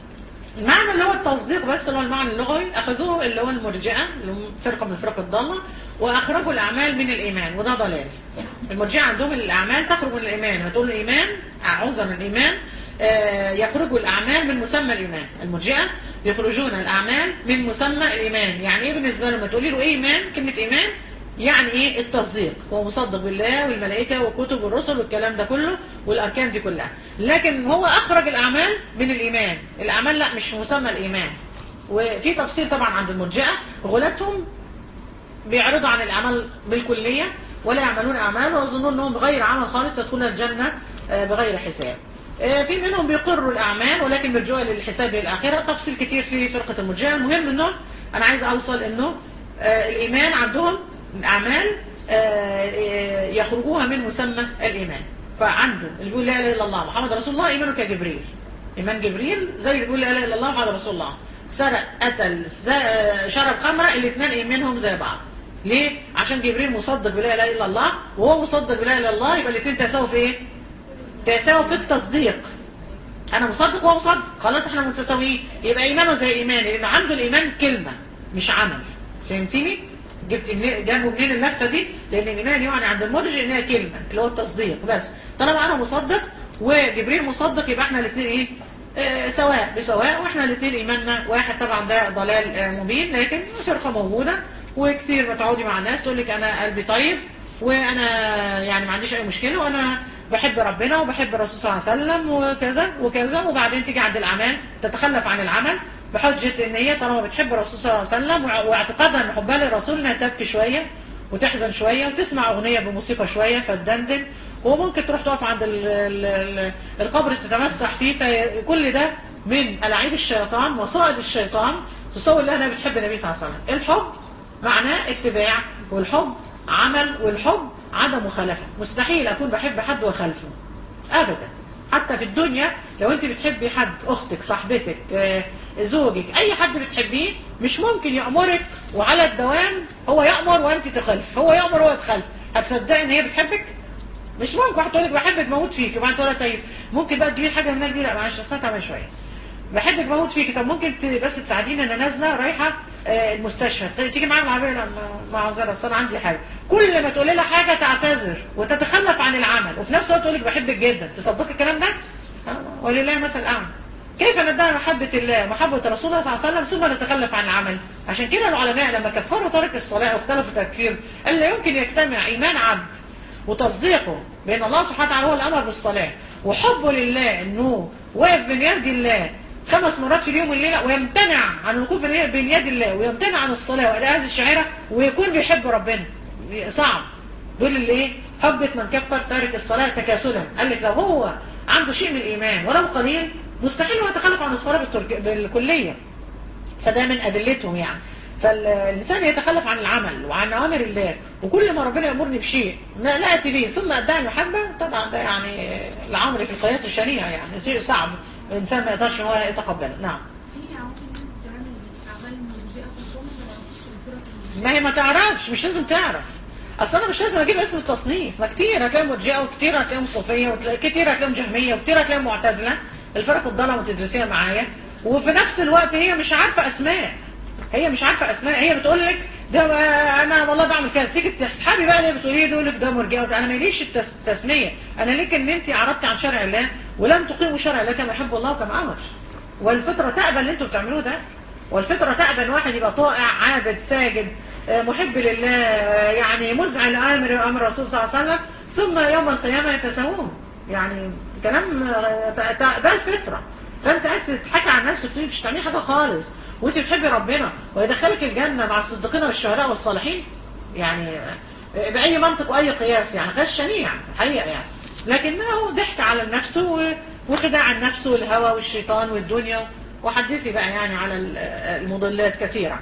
S1: المعنى اللي هو التصديق بس اللي هو المعنى اللغوي اخذوه اللي هو المرجئه اللي هم فرقه من فرق الضاله واخرجوا الاعمال من الايمان وده ضلال المرجئه عندهم الاعمال تخرج من الايمان هتقول الايمان عذرا الايمان آه، يخرجوا الاعمال من مسمى الايمان المرجئه يخرجون الاعمال من مسمى الايمان يعني ايه بالنسبه لهم تقولي له ايه ايمان كلمه ايمان يعني ايه التصديق هو مصدق بالله والملائكه والكتب والرسل والكلام ده كله والاركان دي كلها لكن هو اخرج الاعمال من الايمان الاعمال لا مش مسمى الايمان وفي تفصيل طبعا عند المرجئه غلاتهم بيعرضوا عن الاعمال بالكليه ولا يعملون اعمال ويظنون انهم بغير عمل خالص يدخلون الجنه آه، بغير حساب آه، في منهم بيقروا الاعمال ولكن بيرجعوا للحساب للاخره تفصيل كتير في فرقه المرجئه المهم انه انا عايز اوصل انه آه، الايمان عندهم اعمال آه، آه، يخرجوها من مسمى الايمان فعنده اللي بيقول لا اله الا الله محمد رسول الله ايمانه كجبريل ايمان جبريل زي اللي بيقول لا اله الا الله محمد رسول الله سرق قتل ز- آه، شرب خمره الاثنين ايمانهم زي بعض ليه عشان جبريل مصدق بلا اله الا الله وهو مصدق بلا اله الا الله يبقى الاثنين تساووا في ايه تساووا في التصديق انا مصدق وهو مصدق خلاص احنا متساويين يبقى ايمانه زي ايماني لان عنده الايمان كلمه مش عمل فهمتيني جبت منين جابوا منين اللفه دي لان الايمان يعني عند المرجئ ان هي كلمه اللي هو التصديق بس طالما انا مصدق وجبريل مصدق يبقى احنا الاثنين ايه آه سواء بسواء واحنا الاثنين ايماننا واحد طبعا ده ضلال آه مبين لكن فرقه موجوده وكثير ما تقعدي مع الناس تقول لك انا قلبي طيب وانا يعني ما عنديش اي مشكله وانا بحب ربنا وبحب الرسول صلى الله عليه وسلم وكذا وكذا وبعدين تيجي عند الاعمال تتخلف عن العمل بحجه ان هي طالما بتحب الرسول صلى الله عليه وسلم وع- واعتقادها ان حبها للرسول انها تبكي شويه وتحزن شويه وتسمع اغنيه بموسيقى شويه فتدندن وممكن تروح تقف عند ال ال ال القبر تتمسح فيه فكل ده من ألاعيب الشيطان وصائد الشيطان تصور لها انها بتحب النبي صلى الله عليه وسلم الحب معناه اتباع والحب عمل والحب عدم مخالفه مستحيل اكون بحب حد واخالفه ابدا حتى في الدنيا لو انت بتحبي حد اختك صاحبتك آه، زوجك اي حد بتحبيه مش ممكن يامرك وعلى الدوام هو يامر وانت تخالف هو يامر وهو تخالف هتصدقي ان هي بتحبك مش ممكن واحد تقول لك بحبك بموت فيك وبعدين تقول لها طيب ممكن بقى تجيبي حاجه منك دي لا معلش اصل تعمل شويه بحبك بموت فيكي طب ممكن ت- بس تساعديني انا نازله رايحه آه، المستشفى ت- تيجي معايا بالعربيه لا ما- معذره اصل انا عندي حاجه كل ما تقولي لها حاجه تعتذر وتتخلف عن العمل وفي نفس الوقت تقول لك بحبك جدا تصدقي الكلام ده آه، ولله مثل اعلى كيف ندعي محبة الله ومحبة رسول الله صلى الله عليه وسلم ثم نتخلف عن العمل عشان كده العلماء لما كفروا ترك الصلاة واختلفوا تكفير قال لا يمكن يجتمع إيمان عبد وتصديقه بأن الله سبحانه وتعالى هو الأمر بالصلاة وحبه لله أنه واقف بين يد الله خمس مرات في اليوم والليلة ويمتنع عن الوقوف بين يد الله ويمتنع عن الصلاة وأداء هذه الشعيرة ويكون بيحب ربنا صعب دول اللي ايه حجة من كفر تارك الصلاة تكاسلا قال لك لو هو عنده شيء من الإيمان ولو قليل مستحيل هو يتخلف عن الصلاة بالترك- بالكلية فده من أدلتهم يعني فالإنسان يتخلف عن العمل وعن أوامر الله وكل ما ربنا يأمرني بشيء لا لا أتي به ثم أدعي المحبة طبعا ده يعني العمر في القياس الشنيع يعني شيء صعب الإنسان ما يقدرش إن هو يتقبله نعم
S2: في عوامل الناس بتعمل اعمال مرجئه في الكون ما يعرفوش الفرق
S1: ما هي ما تعرفش مش لازم تعرف اصل انا مش لازم اجيب اسم التصنيف ما كتير هتلاقي مرجئه وكتير هتلاقيهم صوفيه وكتير هتلاقيهم جهميه وكتير هتلاقيهم معتزله الفرق الضاله وتدرسيها معايا وفي نفس الوقت هي مش عارفه اسماء هي مش عارفه اسماء هي بتقول لك ده ما- انا والله بعمل كذا تيجي تسحبي بقى اللي بتقوليه ده يقول لك ده مرجئه وده- انا ماليش التس- التسميه انا ليك ان انت عرضتي عن شرع الله ولم تقيموا شرع الله كما يحب الله وكما امر والفطره تقبل اللي انتوا بتعملوه ده والفطره تأبى ان واحد يبقى طائع عابد ساجد آه، محب لله آه، يعني مذعن امر امر الرسول صلى الله عليه وسلم ثم يوم القيامه يتساوون يعني كلام آه، ت- ت- ده الفطره فانت عايز تضحكي عن نفسك تقولي مش هتعملي حاجه خالص وانت بتحبي ربنا ويدخلك الجنه مع الصديقين والشهداء والصالحين يعني آه، باي منطق واي قياس يعني قياس شنيع الحقيقه يعني لكنه ضحك على النفس و- وخداع النفس والهوى والشيطان والدنيا وحدثي بقى يعني على ال- المضلات كثيرة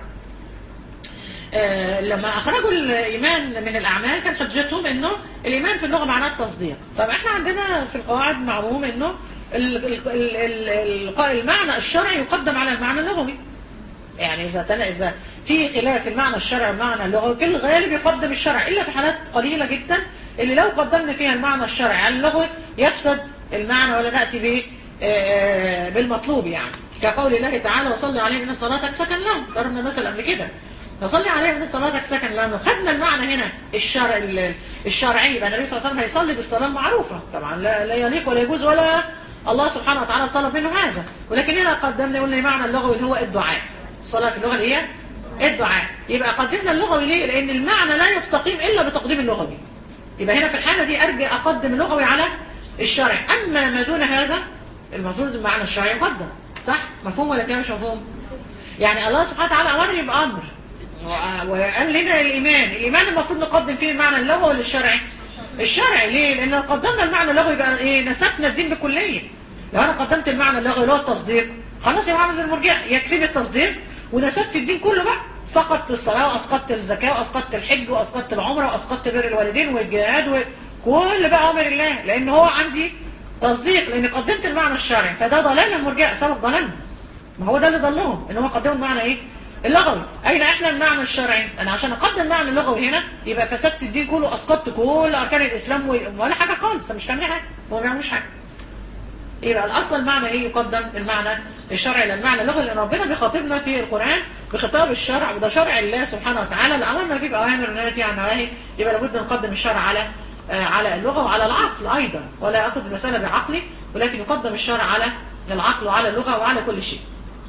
S1: آه، لما أخرجوا الإيمان من الأعمال كان حجتهم إنه الإيمان في اللغة معناه التصديق طب إحنا عندنا في القواعد معلوم إنه ال- ال- ال- ال- ال- المعنى الشرعي يقدم على المعنى اللغوي يعني إذا تل... إذا في خلاف المعنى الشرعي والمعنى اللغوي في الغالب يقدم الشرع إلا في حالات قليلة جدا اللي لو قدمنا فيها المعنى الشرعي على اللغوي يفسد المعنى ولا نأتي به آه، بالمطلوب يعني كقول الله تعالى وصلي عليهم إن صلاتك سكن لهم ضربنا مثل قبل كده فصلي عليهم إن صلاتك سكن لهم خدنا المعنى هنا الشرع ال- الشرعي يبقى النبي صلى الله عليه وسلم هيصلي بالصلاة المعروفة طبعا لا, لا يليق ولا يجوز ولا الله سبحانه وتعالى طلب منه هذا ولكن هنا قدمنا قلنا المعنى اللغوي اللي هو الدعاء الصلاة في اللغة اللي هي الدعاء يبقى قدمنا اللغوي ليه لأن المعنى لا يستقيم إلا بتقديم اللغوي يبقى هنا في الحالة دي أرجع أقدم اللغوي على الشرعي أما ما دون هذا المفروض المعنى الشرعي يقدم صح مفهوم ولا كده مش مفهوم يعني الله سبحانه وتعالى أمرني بأمر و- وقال لنا الإيمان الإيمان المفروض نقدم فيه المعنى اللغوي ولا الشرعي الشرعي ليه لأن لو قدمنا المعنى اللغوي يبقى إيه نسفنا الدين بكلية لو أنا قدمت المعنى اللغوي اللي هو التصديق خلاص يبقى عامل زي المرجع يكفيني التصديق ونسفت الدين كله بقى سقطت الصلاة وأسقطت الزكاة وأسقطت الحج وأسقطت العمرة وأسقطت بر الوالدين والجهاد وكل بقى أمر الله لأن هو عندي تصديق لأن قدمت المعنى الشرعي فده ضلال المرجع سبب ضلالنا ما هو ده اللي ضلهم ان هم قدموا المعنى ايه اللغوي اين احنا المعنى الشرعي انا عشان اقدم المعنى اللغوي هنا يبقى فسدت الدين كله اسقطت كل اركان الاسلام و- ولا حاجه خالص مش هعمل حاجه هو ما بيعملوش حاجه يبقى الاصل المعنى ايه يقدم المعنى الشرعي للمعنى اللغوي لان ربنا بيخاطبنا في القران بخطاب الشرع وده شرع الله سبحانه وتعالى اللي امرنا فيه باوامر ونهى فيه عن نواهي يبقى لابد نقدم الشرع على آه، على اللغه وعلى العقل ايضا ولا اخذ المساله بعقلي ولكن يقدم الشرع على العقل وعلى اللغه وعلى كل شيء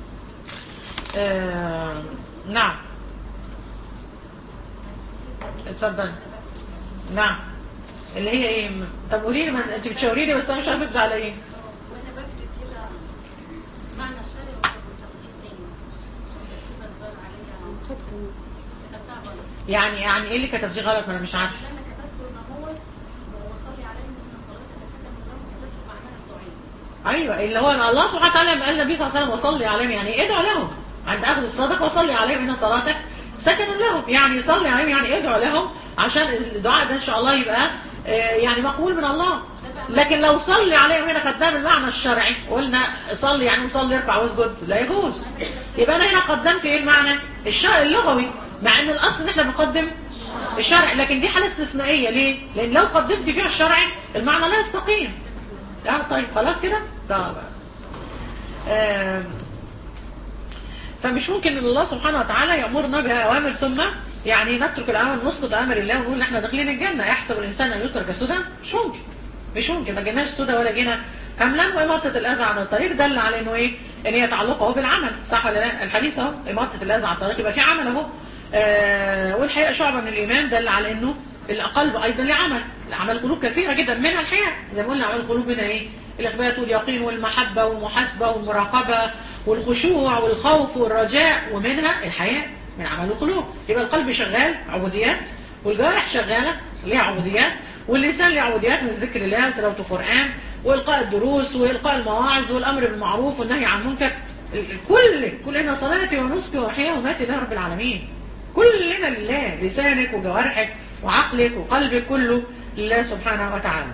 S1: آه، نعم اتفضل نعم اللي هي ايه طب قولي لي ما انت بتشاوري لي بس انا مش عارفه بتاع على ايه
S3: وانا بكتب كده معنى الشرع وتقديم تاني بتظل عليها كتبتها غلط
S1: يعني يعني ايه اللي كتبتيه غلط ما انا مش عارفه
S3: لان كتبته ان هو وصلي عليهم ان صلاتك سكن لهم كتبته معناها الدعاء
S1: ايوه اللي هو الله سبحانه وتعالى لما قال النبي صلى الله عليه وسلم وصلي عليهم يعني ادعوا لهم عند اخذ الصدقه وصلي عليهم ان صلاتك سكن لهم يعني صلي عليهم يعني ادعوا لهم عشان الدعاء ده ان شاء الله يبقى آه، يعني مقبول من الله لكن لو صلي عليهم هنا قدام المعنى الشرعي قلنا صلي يعني مصلي اركع واسجد لا يجوز يبقى انا هنا قدمت ايه المعنى الشرع اللغوي مع ان الاصل ان احنا بنقدم الشرع لكن دي حاله استثنائيه ليه لان لو قدمت فيها الشرعي المعنى لا يستقيم لا طيب خلاص كده طب آم، فمش ممكن ان الله سبحانه وتعالى يامرنا باوامر ثم يعني نترك الاوامر نسقط اوامر الله ونقول ان احنا داخلين الجنه يحسب الانسان ان يترك سدى مش ممكن مش ممكن ما جيناش سدى ولا جينا هملا واماطه الاذى عن الطريق دل على انه ايه ان هي تعلقه بالعمل صح ولا لا الحديث اهو اماطه الاذى عن الطريق يبقى في عمل اهو آه والحقيقه شعبه من الايمان دل على انه القلب ايضا له عمل اعمال القلوب كثيره جدا منها الحياه زي ما قلنا اعمال القلوب منها ايه الاخبات واليقين والمحبه والمحاسبه والمراقبه والخشوع والخوف والرجاء ومنها الحياه من اعمال القلوب يبقى القلب شغال عبوديات والجوارح شغاله ليها عبوديات واللسان ليه عبوديات من ذكر الله وتلاوه القران والقاء الدروس والقاء المواعظ والامر بالمعروف والنهي عن المنكر كل كلنا صلاتي ونسكي ومحياي ومماتي لله رب العالمين كلنا لله لسانك وجوارحك وعقلك وقلبك كله لله سبحانه وتعالى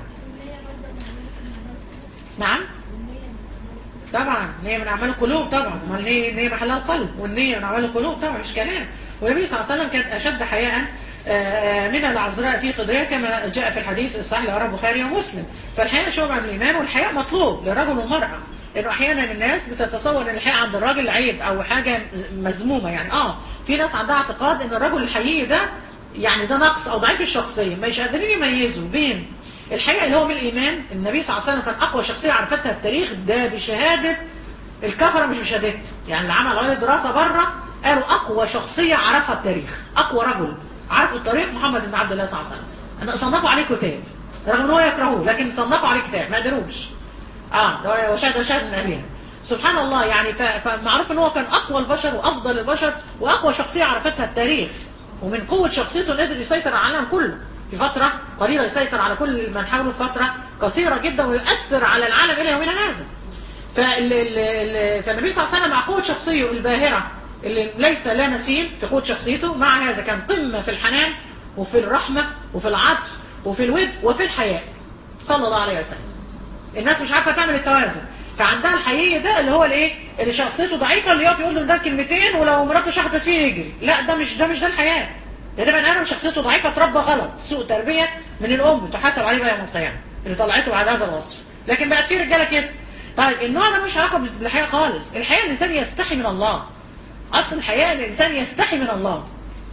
S1: نعم طبعا نية من أعمال القلوب طبعا امال النية نية محلها القلب والنية من أعمال القلوب طبعا مش كلام والنبي صلى الله عليه وسلم كان أشد حياء آه، من العذراء في خدرها كما جاء في الحديث الصحيح لرواه البخاري ومسلم فالحياء شعبة من الإيمان والحياء مطلوب للرجل والمرأة لأنه أحيانا الناس بتتصور أن الحياء عند الراجل عيب أو حاجة مذمومة يعني آه في ناس عندها اعتقاد أن الرجل الحقيقي ده يعني ده نقص أو ضعيف الشخصية مش قادرين يميزوا بين الحقيقة اللي هو من الإيمان النبي صلى الله عليه وسلم كان أقوى شخصية عرفتها التاريخ ده بشهادة الكفره مش بشهادته يعني اللي عمل عليه دراسه بره قالوا اقوى شخصيه عرفها التاريخ اقوى رجل عرفوا التاريخ محمد بن عبد الله صلى الله عليه وسلم أنا صنفوا عليه كتاب رغم ان هو يكرهوه لكن صنفوا عليه كتاب ما قدروش اه ده وشهد وشهد من اهلها سبحان الله يعني ف- فمعروف ان هو كان اقوى البشر وافضل البشر واقوى شخصيه عرفتها التاريخ ومن قوه شخصيته قدر يسيطر على العالم كله في فتره قليله يسيطر على كل من حوله في فتره قصيره جدا ويؤثر على العالم الى يومنا هذا فال- ال- ال- فالنبي صلى الله عليه وسلم مع قوه شخصيه الباهره اللي ليس لا مثيل في قوه شخصيته مع هذا كان قمه في الحنان وفي الرحمه وفي العطف وفي الود وفي الحياء صلى الله عليه وسلم الناس مش عارفه تعمل التوازن فعندها الحقيقي ده اللي هو الايه اللي شخصيته ضعيفه اللي يقف يقول له ده كلمتين ولو مراته شخطت فيه يجري لا ده مش ده مش ده الحياه ده ده بني ادم شخصيته ضعيفه اتربى غلط سوء تربيه من الام تحاسب عليه بقى يوم القيامه اللي طلعته بعد هذا الوصف لكن بقت في رجاله كده طيب النوع ده مش علاقه بالحياه خالص الحياه الانسان يستحي من الله اصل الحياه الانسان يستحي من الله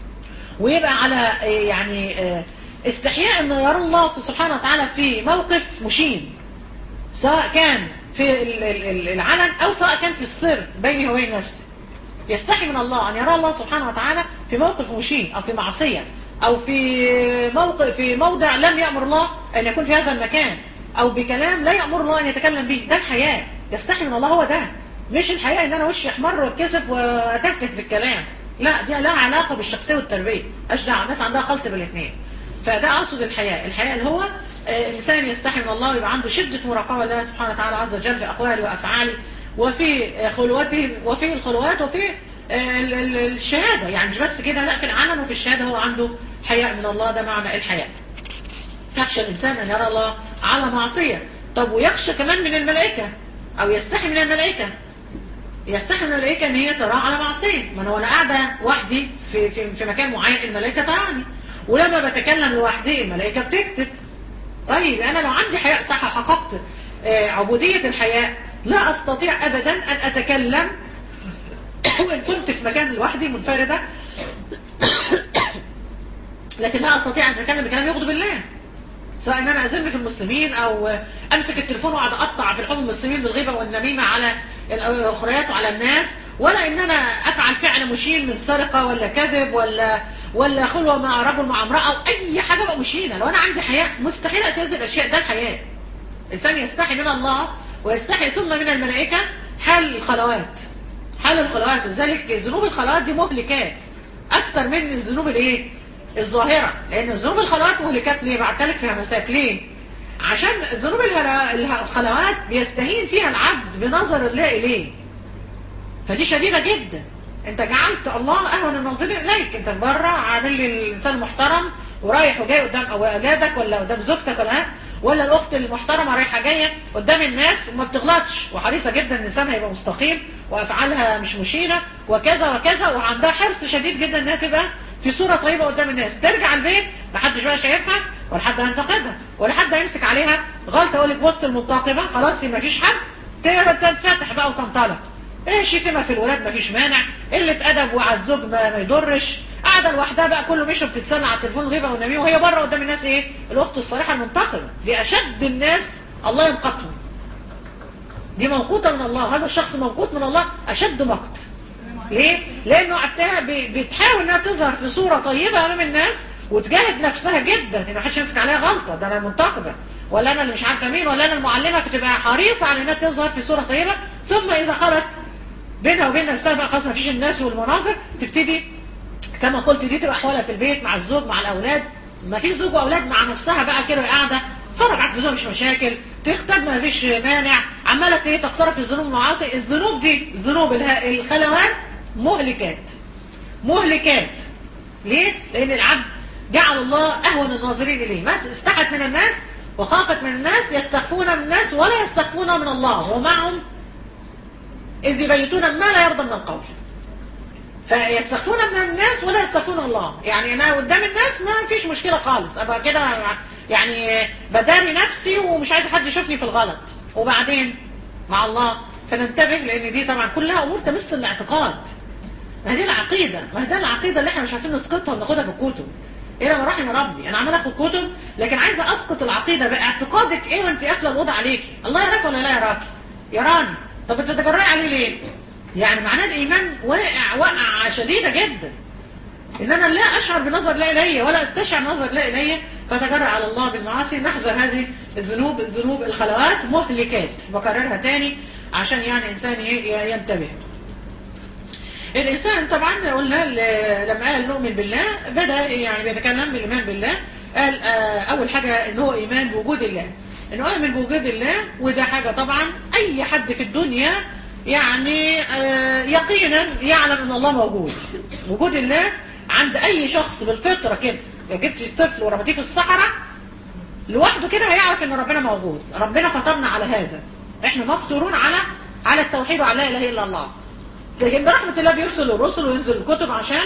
S1: ويبقى على آه، يعني آه، استحياء انه يرى الله في سبحانه وتعالى في موقف مشين سواء كان في ال- ال- ال- العلن او سواء كان في السر بيني وبين نفسي يستحي من الله ان يرى الله سبحانه وتعالى في موقف مشين او في معصيه او في موقف في موضع لم يامر الله ان يكون في هذا المكان او بكلام لا يامر الله ان يتكلم به ده الحياه يستحي من الله هو ده مش الحياه ان انا وشي احمر واتكسف واتهتك في الكلام لا دي لها علاقه بالشخصيه والتربيه اشجع الناس عندها خلط بالاثنين فده اقصد الحياء الحياء اللي هو آه، انسان يستحي من الله ويبقى عنده شده مراقبه لله سبحانه وتعالى عز وجل في اقواله وافعاله وفي آه، خلوته وفي الخلوات وفي آه، ال- ال- الشهاده يعني مش بس كده لا في العلن وفي الشهاده هو عنده حياء من الله ده معنى الحياء يخشى الانسان ان يرى الله على معصيه طب ويخشى كمان من الملائكه او يستحي من الملائكه يستحي من الملائكه ان هي تراه على معصيه ما انا وانا قاعده وحدي في في في مكان معين الملائكه تراني ولما بتكلم لوحدي الملائكه بتكتب طيب انا لو عندي حياء صح وحققت آه، عبوديه الحياء لا استطيع ابدا ان اتكلم وان كنت في مكان لوحدي منفرده لكن لا استطيع ان اتكلم بكلام يغضب الله سواء ان انا اذم في المسلمين او امسك التليفون واقعد اقطع في لحوم المسلمين بالغيبه والنميمه على الاخريات وعلى الناس ولا ان انا افعل فعل مشين من سرقه ولا كذب ولا ولا خلوه مع رجل مع امراه او اي حاجه بقى مشينه لو انا عندي حياء مستحيل اتي هذه الاشياء ده الحياء الانسان يستحي من الله ويستحي ثم من الملائكه حال الخلوات حال الخلوات وذلك ذنوب الخلوات دي مهلكات اكتر من الذنوب الايه الظاهره لان ذنوب الخلوات مهلكات ليه بعتلك في همسات ليه عشان ذنوب الهلا- الها- الخلوات بيستهين فيها العبد بنظر الله اليه فدي شديده جدا انت جعلت الله اهون الناظرين اليك انت بره عامل لي الانسان محترم ورايح وجاي قدام اولادك ولا قدام زوجتك ولا ها ولا الاخت المحترمه رايحه جايه قدام الناس وما بتغلطش وحريصه جدا ان لسانها يبقى مستقيم وافعالها مش مشينه وكذا وكذا وعندها حرص شديد جدا انها تبقى في صوره طيبه قدام الناس ترجع البيت محدش بقى شايفها ولا حد هينتقدها ولا حد هيمسك عليها غلطه يقول لك بص المنتقبه خلاص ما فيش حد تنفتح بقى وتنطلق ايه شتيمه في الولاد مفيش مانع قله ادب وعلى الزوج ما, ما يضرش قاعده لوحدها بقى كله مشي بتتسلى على التليفون الغيبه والنميمه وهي بره قدام الناس ايه الاخت الصريحه المنتقمه دي اشد الناس الله يمقتهم دي موقوته من الله هذا الشخص موقوت من الله اشد مقت ليه؟ لانه عتها ب- بتحاول انها تظهر في صوره طيبه امام الناس وتجاهد نفسها جدا ان ما حدش يمسك عليها غلطه ده انا المنتقبه ولا انا اللي مش عارفه مين ولا انا المعلمه فتبقى حريصه على انها تظهر في صوره طيبه ثم اذا خلت بينها وبين نفسها بقى خلاص ما فيش الناس والمناظر تبتدي كما قلت دي تبقى احوالها في البيت مع الزوج مع الاولاد ما فيش زوج واولاد مع نفسها بقى كده قاعده تتفرج على التلفزيون مش مشاكل تكتب ما فيش مانع عماله ايه تقترف الذنوب والمعاصي الذنوب دي الذنوب الها- الخلوات مهلكات مهلكات ليه؟ لان العبد جعل الله اهون الناظرين اليه بس استحت من الناس وخافت من الناس يستخفون من الناس ولا يستخفون من الله ومعهم إذ يبيتون ما لا يرضى من القول فيستخفون من الناس ولا يستخفون الله يعني أنا قدام الناس ما فيش مشكلة خالص أبقى كده يعني بداري نفسي ومش عايز حد يشوفني في الغلط وبعدين مع الله فننتبه لأن دي طبعا كلها أمور تمس الاعتقاد ما دي العقيدة ما ده العقيدة اللي احنا مش عارفين نسقطها وناخدها في الكتب إلى ما رحم ربي أنا عمال آخد كتب لكن عايزة أسقط العقيدة باعتقادك إيه وأنت قافلة الأوضة عليكي الله يراك ولا لا يراك يراني طب بتتجرأي عليه ليه؟ يعني معناه الايمان واقع وقعه شديده جدا ان انا لا اشعر بنظر لا الي ولا استشعر نظر لا الي فتجرأ على الله بالمعاصي نحذر هذه الذنوب الذنوب الخلوات مهلكات بكررها تاني عشان يعني انسان ي- ينتبه الانسان طبعا قلنا ل- لما قال نؤمن بالله بدا يعني بيتكلم بالايمان بالله قال آه، اول حاجه ان هو ايمان بوجود الله انه اؤمن بوجود الله وده حاجه طبعا اي حد في الدنيا يعني آه، يقينا يعلم ان الله موجود وجود الله عند اي شخص بالفطره كده لو جبت الطفل ورميتيه في الصحراء لوحده كده هيعرف ان ربنا موجود ربنا فطرنا على هذا احنا مفطورون على على التوحيد وعلى لا اله الا الله لكن برحمه الله بيرسل الرسل وينزل الكتب عشان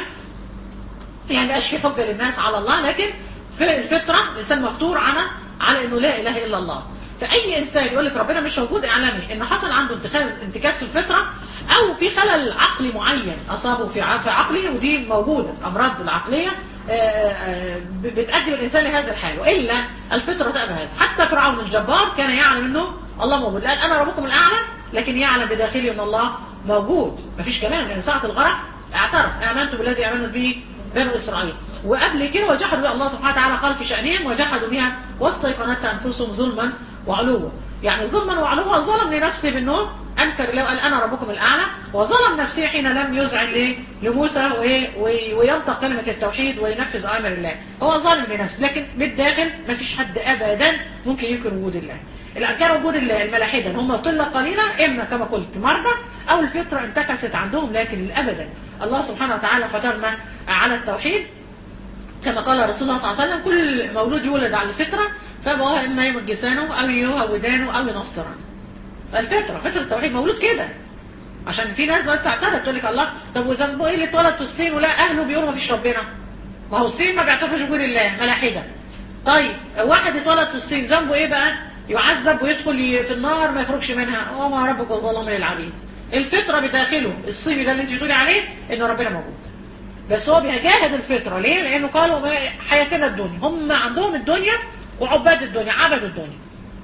S1: يعني مبقاش في حجه للناس على الله لكن في الفطره الانسان مفطور على على انه لا اله الا الله فاي انسان يقول لك ربنا مش موجود اعلمي ان حصل عنده انتكاس انتكاس في الفطره او في خلل عقلي معين اصابه في ع- في عقله ودي موجوده الامراض العقليه آه، آه، ب- بتؤدي الانسان لهذا الحال والا الفطره تأبى هذا حتى فرعون الجبار كان يعلم انه الله موجود قال انا ربكم الاعلى لكن يعلم بداخله ان الله موجود مفيش كلام لان ساعه الغرق اعترف امنت بالذي امنت به بنو اسرائيل وقبل كده وجحدوا بها الله سبحانه وتعالى قال في شانهم وجحدوا بها واستيقنتها انفسهم ظلما وعلوا يعني ظلما وعلوا ظلم لنفسه بانه انكر الله وقال انا ربكم الاعلى وظلم نفسه حين لم يذعن ليه؟ لموسى وي- وي- وينطق كلمه التوحيد وينفذ اوامر الله هو ظالم لنفسه لكن بالداخل ما فيش حد ابدا ممكن ينكر وجود الله الانكار وجود الله الملاحده هم قله قليله اما كما قلت مرضى او الفطره انتكست عندهم لكن ابدا الله سبحانه وتعالى فطرنا على التوحيد كما قال رسول الله صلى الله عليه وسلم كل مولود يولد على الفطره فابواه اما يمجسانه او يهودانه او ينصرانه الفطره فطره التوحيد مولود كده عشان في ناس دلوقتي تعترض تقول لك الله طب وذنبه ايه اللي اتولد في الصين ولا اهله بيقولوا ما فيش ربنا ما هو الصين ما بيعترفوش بوجود الله ملاحده طيب واحد اتولد في الصين ذنبه ايه بقى يعذب ويدخل ي- في النار ما يخرجش منها وما ربك ظلام للعبيد الفطره بداخله الصيني ده اللي انت بتقولي عليه ان ربنا موجود بس هو بيجاهد الفطره ليه لانه قالوا ما حياتنا الدنيا هم عندهم الدنيا وعباد الدنيا عبدوا الدنيا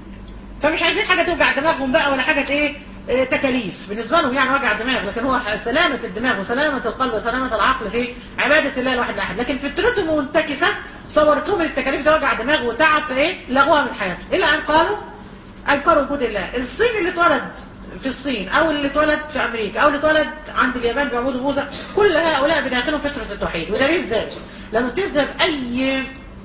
S1: فمش عايزين حاجه توجع دماغهم بقى ولا حاجه ايه إيه، تكاليف بالنسبه لهم يعني وجع دماغ لكن هو سلامه الدماغ وسلامه القلب وسلامه العقل في عباده الله الواحد الاحد لكن فطرتهم منتكسه صورت لهم التكاليف ده وجع دماغ وتعب فايه لغوها من حياتهم الا ان قالوا انكروا وجود الله الصين اللي اتولد في الصين او اللي اتولد في امريكا او اللي اتولد عند اليابان بيعبدوا موسى كل هؤلاء بداخلهم فطره التوحيد ودليل ذلك لما تذهب اي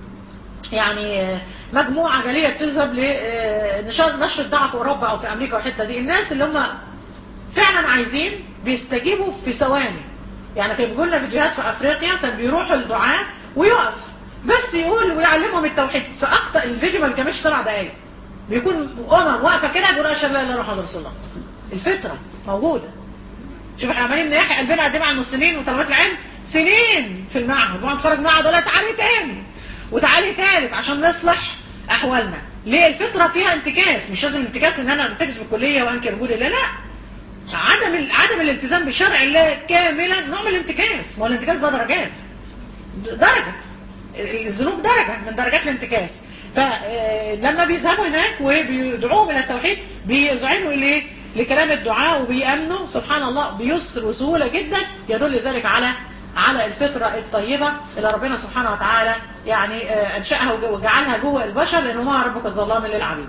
S1: يعني مجموعة جالية بتذهب لنشر نشر الدعوة في أوروبا أو في أمريكا والحتة دي الناس اللي هم فعلا عايزين بيستجيبوا في ثواني يعني كان بيقول لنا فيديوهات في أفريقيا كان بيروحوا الدعاة ويقف بس يقول ويعلمهم التوحيد في أقطع الفيديو ما بيكملش سبع دقايق بيكون أمم واقفة كده بيقول أشهد لا إله إلا الله محمد رسول الله الفطرة موجودة شوف احنا عمالين نحي قلبنا قد ايه مع المسلمين وطلبات العلم سنين في المعهد وبعد نتخرج معهد ولا تعالي تاني وتعالي تالت عشان نصلح احوالنا ليه الفطره فيها انتكاس مش لازم انتكاس ان انا انتكس بالكليه وانكر وجود الله لا عدم ال- عدم الالتزام بشرع الله كاملا نوع من الانتكاس ما هو الانتكاس ده درجات د- درجه الذنوب درجه من درجات الانتكاس فلما بيذهبوا هناك وبيدعوهم الى التوحيد بيذعنوا اليه لكلام الدعاء وبيامنوا سبحان الله بيسر وسهوله جدا يدل ذلك على على الفطره الطيبه اللي ربنا سبحانه وتعالى يعني آه، انشاها وج- وجعلها جوه البشر لانه ما ربك الظلام للعبيد.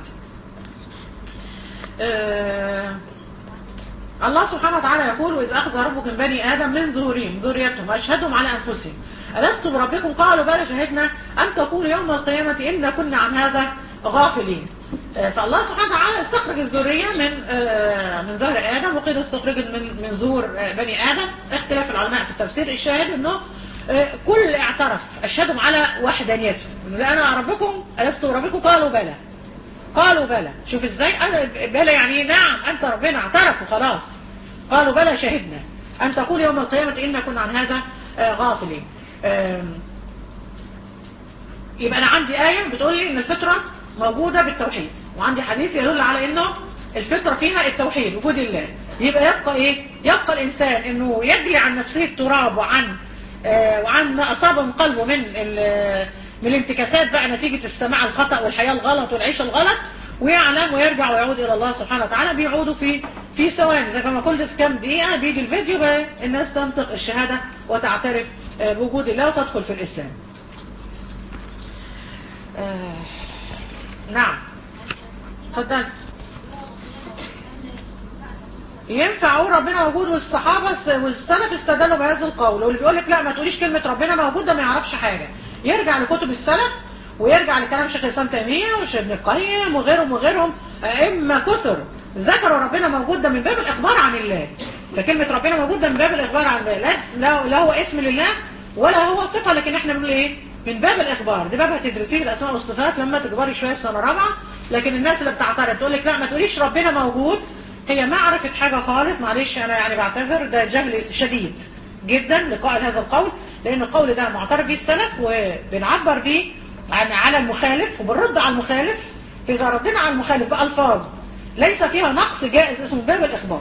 S1: آه، الله سبحانه وتعالى يقول وإذ أخذ ربك من بني آدم من ظهورهم ذريتهم وأشهدهم على أنفسهم ألست بربكم قالوا بلى شهدنا أن تقولوا يوم القيامة إنا كنا عن هذا غافلين آه، فالله سبحانه وتعالى استخرج الذرية من آه، من ظهر آدم وقيل استخرجت من من ظهور آه، بني آدم اختلاف العلماء في التفسير الشاهد أنه آه، كل اعترف أشهدهم على وحدانيته إنه لا أنا ربكم ألست بربكم قالوا بلى قالوا بلى شوف ازاي انا بلى يعني إيه؟ نعم انت ربنا اعترفوا خلاص قالوا بلى شهدنا ان تقول يوم القيامه انا كنا عن هذا آه، غافلين آم، يبقى انا عندي ايه بتقول لي ان الفطره موجوده بالتوحيد وعندي حديث يدل على انه الفطره فيها التوحيد وجود الله يبقى يبقى ايه يبقى الانسان انه يجلي عن نفسه التراب وعن آه، وعن ما اصابه من قلبه من ال- من الانتكاسات بقى نتيجه السماع الخطا والحياه الغلط والعيشه الغلط ويعلم ويرجع ويعود الى الله سبحانه وتعالى بيعودوا في في ثواني زي ما قلت في كام دقيقة بيجي الفيديو بقى الناس تنطق الشهادة وتعترف آه، بوجود الله وتدخل في الإسلام آه، نعم اتفضل ينفع اقول ربنا موجود والصحابه الس- والسلف استدلوا بهذا القول واللي بيقول لك لا ما تقوليش كلمه ربنا موجود ده ما يعرفش حاجه يرجع لكتب السلف ويرجع لكلام شيخ الاسلام تيميه وشيخ ابن القيم وغيرهم وغيرهم ائمه كثر ذكروا ربنا موجود ده من باب الاخبار عن الله فكلمه ربنا موجود ده من باب الاخبار عن الله لا لا- لا هو اسم لله ولا هو صفه لكن احنا بنقول ايه من باب الاخبار دي باب هتدرسيه بالاسماء والصفات لما تكبري شويه في سنه رابعه لكن الناس اللي بتعترض تقول لك لا ما تقوليش ربنا موجود هي ما عرفت حاجة خالص معلش أنا يعني بعتذر ده جهل شديد جدا لقائل هذا القول لأن القول ده معترف به السلف وبنعبر به عن على المخالف وبنرد على المخالف فإذا ردنا على المخالف بألفاظ ليس فيها نقص جائز اسمه باب الإخبار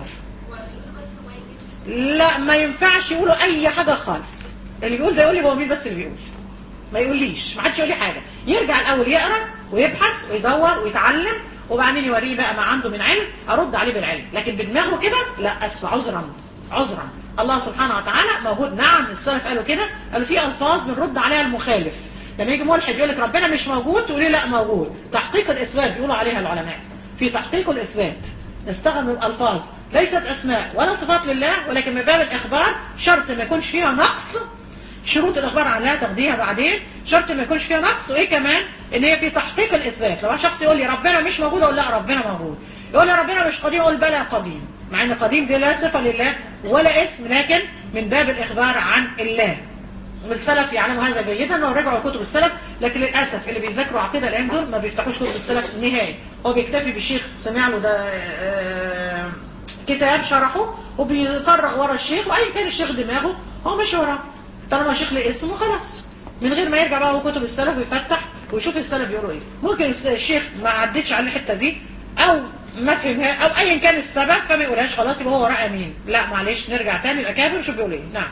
S1: لا ما ينفعش يقولوا أي حاجة خالص اللي بيقول ده يقول لي هو مين بس اللي بيقول ما يقوليش ما حدش يقول لي حاجه يرجع الاول يقرا ويبحث ويدور ويتعلم وبعدين يوريه بقى ما عنده من علم ارد عليه بالعلم لكن بدماغه كده لا اسف عذرا عذرا الله سبحانه وتعالى موجود نعم السلف قالوا كده قالوا في الفاظ بنرد عليها المخالف لما يجي ملحد يقول لك ربنا مش موجود تقولي لا موجود تحقيق الاثبات بيقولوا عليها العلماء في تحقيق الاثبات نستخدم الالفاظ ليست اسماء ولا صفات لله ولكن من باب الاخبار شرط ما يكونش فيها نقص شروط الاخبار عنها تاخديها بعدين شرط ما يكونش فيها نقص وايه كمان ان هي في تحقيق الاثبات لو شخص يقول لي ربنا مش موجود اقول لا ربنا موجود يقول لي ربنا مش قديم اقول بلى قديم مع ان قديم دي لا صفه لله ولا اسم لكن من باب الاخبار عن الله والسلف يعلموا هذا جيدا لو رجعوا كتب السلف لكن للاسف اللي بيذاكروا عقيده الايام دول ما بيفتحوش كتب السلف نهائي هو بيكتفي بالشيخ سمع له ده آه، كتاب شرحه وبيفرغ ورا الشيخ واي كان الشيخ دماغه هو ماشي وراه طالما شيخ ليه اسمه خلاص من غير ما يرجع بقى هو كتب السلف ويفتح ويشوف السلف بيقولوا ايه ممكن الس- الشيخ ما عدتش على الحته دي او ما فهمها او ايا كان السبب فما يقولهاش خلاص يبقى هو وراه امين لا معلش نرجع تاني الاكابر نشوف بيقول ايه نعم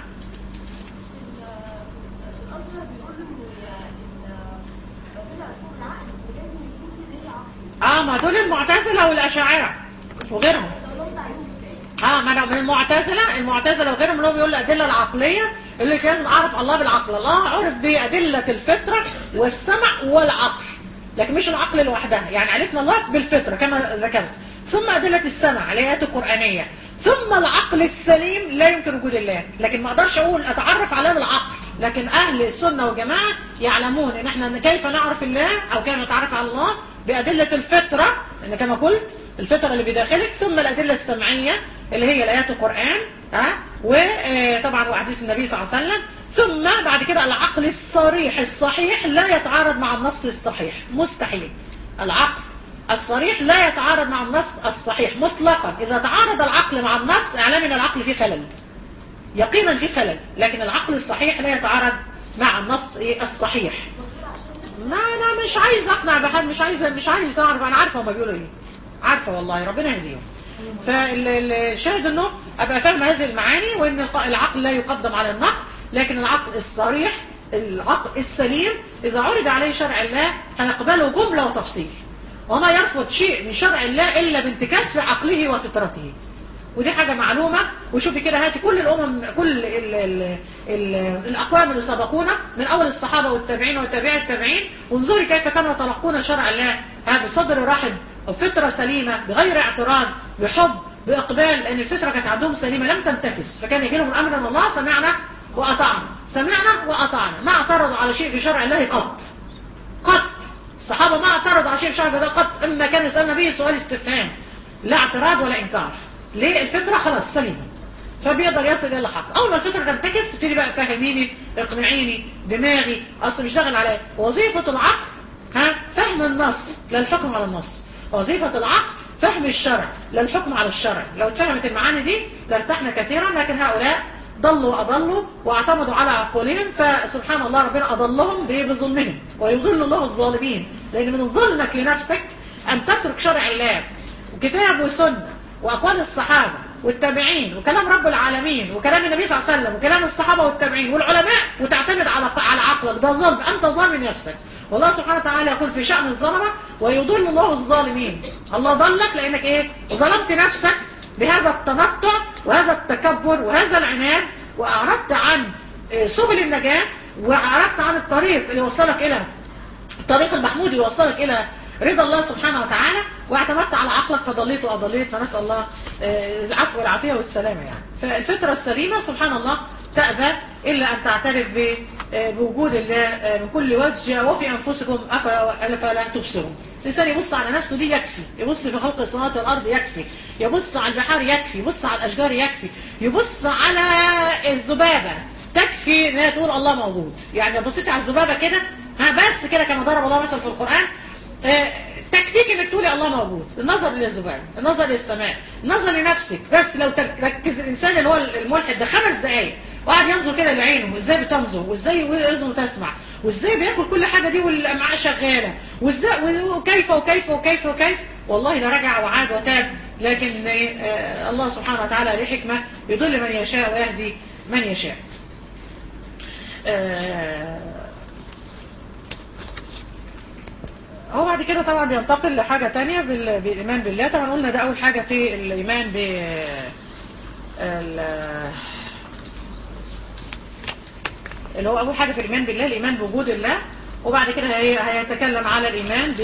S3: الازهر بيقول ان ربنا فوق العقل ولازم يكون في دليل عقلي
S1: اه ما دول المعتزله والاشاعره وغيرهم
S3: ترد عليهم ازاي؟
S1: اه ما انا من المعتزله المعتزله وغيرهم اللي هو بيقول الادله العقليه اللي لازم اعرف الله بالعقل الله عرف بادله الفطره والسمع والعقل لكن مش العقل لوحدها يعني عرفنا الله بالفطره كما ذكرت ثم ادله السمع الايات القرانيه ثم العقل السليم لا يمكن وجود الله لكن ما اقدرش اقول اتعرف عليه بالعقل لكن اهل السنه والجماعه يعلمون ان احنا كيف نعرف الله او كيف نتعرف على الله بادله الفطره ان كما قلت الفطره اللي بداخلك ثم الادله السمعيه اللي هي الايات القران ها وطبعا واحاديث النبي صلى الله عليه وسلم ثم بعد كده العقل الصريح الصحيح لا يتعارض مع النص الصحيح مستحيل العقل الصريح لا يتعارض مع النص الصحيح مطلقا اذا تعارض العقل مع النص اعلام ان العقل فيه خلل يقينا في خلل لكن العقل الصحيح لا يتعارض مع النص إيه؟ الصحيح ما انا مش عايز اقنع بحد مش عايز مش عايز اعرف انا عارفه هما بيقولوا ايه عارفه والله ربنا يهديهم فالشاهد انه ابقى فاهم هذه المعاني وان الق- العقل لا يقدم على النقل لكن العقل الصريح العقل السليم اذا عرض عليه شرع الله هيقبله جمله وتفصيل وما يرفض شيء من شرع الله الا بانتكاس في عقله وفطرته ودي حاجة معلومة وشوفي كده هاتي كل الأمم كل ال ال ال الأقوام اللي سبقونا من أول الصحابة والتابعين وتابع التابعين وانظري كيف كانوا يتلقون شرع الله ها بصدر رحب وفطرة سليمة بغير اعتراض بحب بإقبال لأن الفطرة كانت عندهم سليمة لم تنتكس فكان يجي لهم الأمر من الله سمعنا وأطعنا سمعنا وأطعنا ما اعترضوا على شيء في شرع الله قط قط الصحابة ما اعترضوا على شيء في شرع الله قط إما كان يسأل النبي سؤال استفهام لا اعتراض ولا إنكار ليه الفطرة خلاص سليمة فبيقدر يصل الى الحق اول ما الفطره تنتكس تبتدي بقى فهميني اقنعيني دماغي اصل مش داخل عليا وظيفه العقل ها فهم النص لا الحكم على النص وظيفه العقل فهم الشرع لا الحكم على الشرع لو اتفهمت المعاني دي لارتحنا كثيرا لكن هؤلاء ضلوا واضلوا واعتمدوا على عقولهم فسبحان الله ربنا اضلهم بايه بظلمهم ويضل الله الظالمين لان من ظلمك لنفسك ان تترك شرع الله وكتاب وسنه واقوال الصحابه والتابعين وكلام رب العالمين وكلام النبي صلى الله عليه وسلم وكلام الصحابه والتابعين والعلماء وتعتمد على على عقلك ده ظلم انت ظالم نفسك والله سبحانه وتعالى يقول في شأن الظلمة ويضل الله الظالمين الله ضلك لأنك إيه ظلمت نفسك بهذا التنطع وهذا التكبر وهذا العناد واعرضت عن آه، سبل النجاه واعرضت عن الطريق اللي يوصلك الى الطريق المحمود اللي يوصلك الى رضا الله سبحانه وتعالى واعتمدت على عقلك فضليت واضليت فنسال الله آه، العفو والعافيه والسلامه يعني فالفطره السليمه سبحان الله تأبى إلا أن تعترف ب- آه، بوجود الله آه، من كل وجه وفي أنفسكم أفلا أفلا تبصرون الإنسان يبص على نفسه دي يكفي يبص في خلق السماوات والأرض يكفي يبص على البحار يكفي يبص على الأشجار يكفي يبص على الذبابة تكفي ان هي تقول الله موجود يعني لو بصيتي على الذبابه كده ها بس كده كما ضرب الله مثلا في القران آه، تكفيك انك تقولي الله موجود النظر للذبابه النظر للسماء النظر لنفسك بس لو تركز الانسان اللي هو الملحد ده خمس دقائق وقعد ينظر كده لعينه وازاي بتنظر وازاي اذنه تسمع وازاي بياكل كل حاجه دي والامعاء شغاله وازاي وكيف وكيف وكيف وكيف والله لرجع وعاد وتاب لكن آه، الله سبحانه وتعالى له حكمه يضل من يشاء ويهدي من يشاء آه، هو بعد كده طبعا بينتقل لحاجة تانية بال- بالإيمان بالله طبعا قلنا ده أول حاجة في الإيمان ب ال- اللي هو أول حاجة في الإيمان بالله الإيمان بوجود الله وبعد كده هي- هيتكلم على الإيمان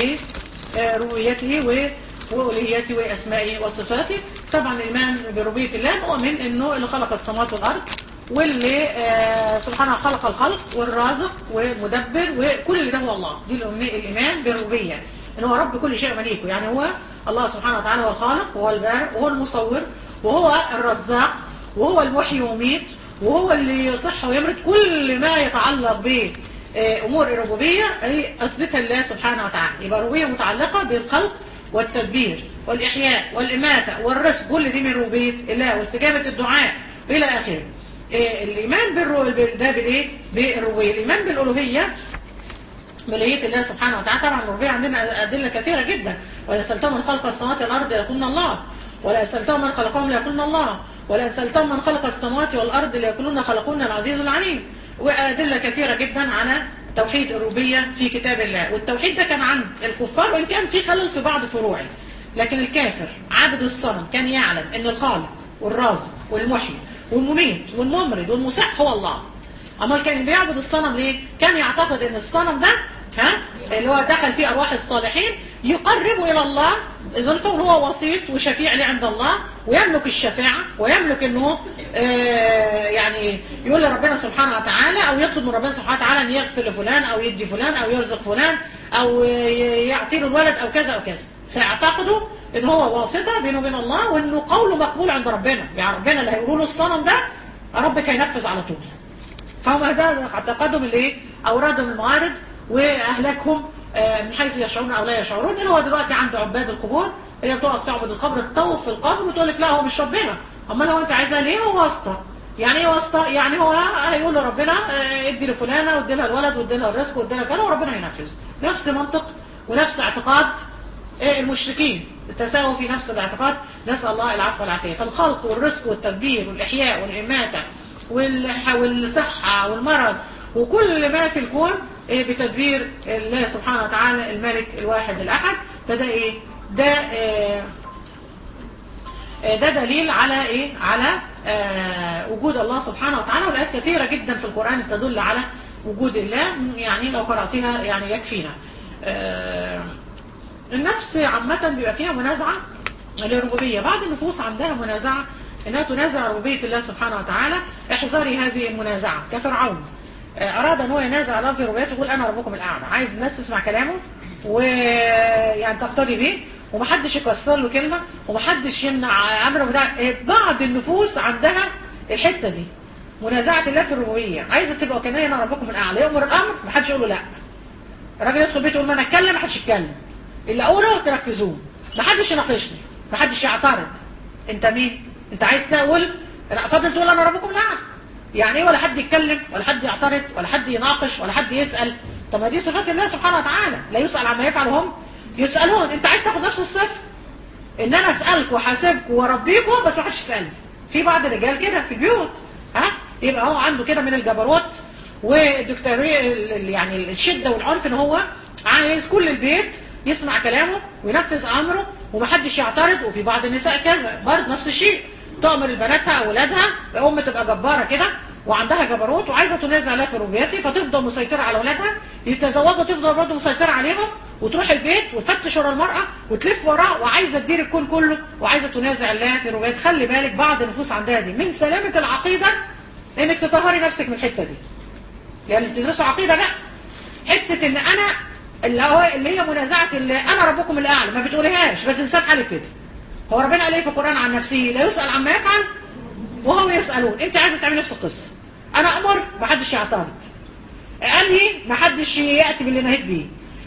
S1: بربوبيته و وألوهيته وأسمائه وصفاته طبعا الإيمان بربوبية الله مؤمن إنه اللي خلق السماوات والأرض واللي آه، سبحانه خلق الخلق والرازق والمدبر وكل ده هو الله دي الأمنية- الإيمان بالربوبية إن هو رب كل شيء مليكه يعني هو الله سبحانه وتعالى هو الخالق وهو البارئ وهو المصور وهو الرزاق وهو المحيي ويميت وهو اللي يصح ويمرض كل ما يتعلق ب آه، امور الربوبيه أي اثبتها لله سبحانه وتعالى يبقى الربوبيه متعلقه بالخلق والتدبير والاحياء والاماته والرزق كل دي من ربوبيه الله واستجابه الدعاء الى اخره آه، الايمان بالرو- بال- ده بالايه بالربوبيه الايمان بالالوهيه ملية الله سبحانه وتعالى طبعا الربوبية عندنا أدلة كثيرة جدا ولا سألتهم من خلق السماوات والأرض ليقولن الله ولا سألتهم من خلقهم ليقولن الله ولا سألتهم من خلق السماوات والأرض ليقولون خلقون العزيز العليم وأدلة كثيرة جدا على توحيد الربوبية في كتاب الله والتوحيد ده كان عند الكفار وإن كان في خلل في بعض فروعه لكن الكافر عابد الصنم كان يعلم أن الخالق والرازق والمحيي والمميت والممرض والمسح هو الله امال كان بيعبد الصنم ليه كان يعتقد ان الصنم ده ها اللي هو دخل فيه ارواح الصالحين يقربه الى الله زلفى وهو وسيط وشفيع ليه عند الله ويملك الشفاعه ويملك انه آه يعني يقول لربنا سبحانه وتعالى او يطلب من ربنا سبحانه وتعالى ان يغفر لفلان او يدي فلان او يرزق فلان او ي- يعطي له الولد او كذا او كذا فاعتقدوا ان هو واسطه بينه وبين الله وانه قوله مقبول عند ربنا يعني ربنا اللي هيقولوا له الصنم ده ربك هينفذ على طول فهم ده اعتقادهم الايه اوردهم المعارض واهلكهم آه، من حيث يشعرون او لا يشعرون اللي هو دلوقتي عنده عباد القبور اللي بتقف تعبد القبر تطوف في القبر وتقول لك لا هو مش ربنا امال هو انت عايزاه ليه هو واسطه يعني ايه واسطه يعني هو هيقول لربنا آه، ادي لفلانه وادي لها الولد وادي لها الرزق وادي لها كذا وربنا هينفذ نفس منطق ونفس اعتقاد إيه المشركين التساوي في نفس الاعتقاد نسأل الله العفو والعافية فالخلق والرزق والتدبير والإحياء والإماتة والح- والصحة والمرض وكل ما في الكون إيه بتدبير الله سبحانه وتعالى الملك الواحد الأحد فده إيه ده إيه آه، ده دليل على ايه على آه وجود الله سبحانه وتعالى والايات كثيره جدا في القران تدل على وجود الله يعني لو قراتها يعني يكفينا آه النفس عامه بيبقى فيها منازعه للربوبيه بعض النفوس عندها منازعه انها تنازع ربوبيه الله سبحانه وتعالى احذري هذه المنازعه كفرعون آه، اراد ان هو ينازع الله في ربوبيته يقول انا ربكم الاعلى عايز الناس تسمع كلامه ويعني تقتدي بيه ومحدش يكسر له كلمه ومحدش يمنع امره بتاع آه، بعض النفوس عندها الحته دي منازعه الله في الربوبيه عايزه تبقى كمان انا ربكم الاعلى يامر الامر محدش يقول له لا الراجل يدخل بيته يقول ما انا اتكلم محدش يتكلم اللي اقوله تنفذوه محدش يناقشني محدش يعترض انت مين انت عايز تقول لا، فاضل تقول انا ربكم الاعلى يعني ايه ولا حد يتكلم ولا حد يعترض ولا حد يناقش ولا حد يسال طب ما دي صفات الله سبحانه وتعالى لا يسال عما يفعلهم يسالون انت عايز تاخد نفس الصفه ان انا اسالك وحاسبك واربيكم بس ما حدش يسالني في بعض الرجال كده في البيوت ها يبقى هو عنده كده من الجبروت والدكتوريه ال- ال- يعني الشده والعنف ان هو عايز كل البيت يسمع كلامه وينفذ امره ومحدش يعترض وفي بعض النساء كذا برضه نفس الشيء تأمر بناتها اولادها ام تبقى جباره كده وعندها جبروت وعايزه تنازع لها في ربوبيتي فتفضل مسيطره على اولادها يتزوجوا تفضل برضه مسيطره عليهم وتروح البيت وتفتش ورا المراه وتلف وراها وعايزه تدير الكون كله وعايزه تنازع الله في ربوبيتي خلي بالك بعض النفوس عندها دي من سلامه العقيده انك تطهري نفسك من الحته دي يعني اللي بتدرسوا عقيده بقى حته ان انا اللي هو اللي هي منازعه اللي انا ربكم الاعلى ما بتقوليهاش بس الانسان حالك كده هو ربنا قال ايه في القران عن نفسه لا يسال عما يفعل وهم يسالون انت عايزه تعملي نفس القصه انا امر ما حدش يعترض انهي ما حدش ياتي باللي نهيت بيه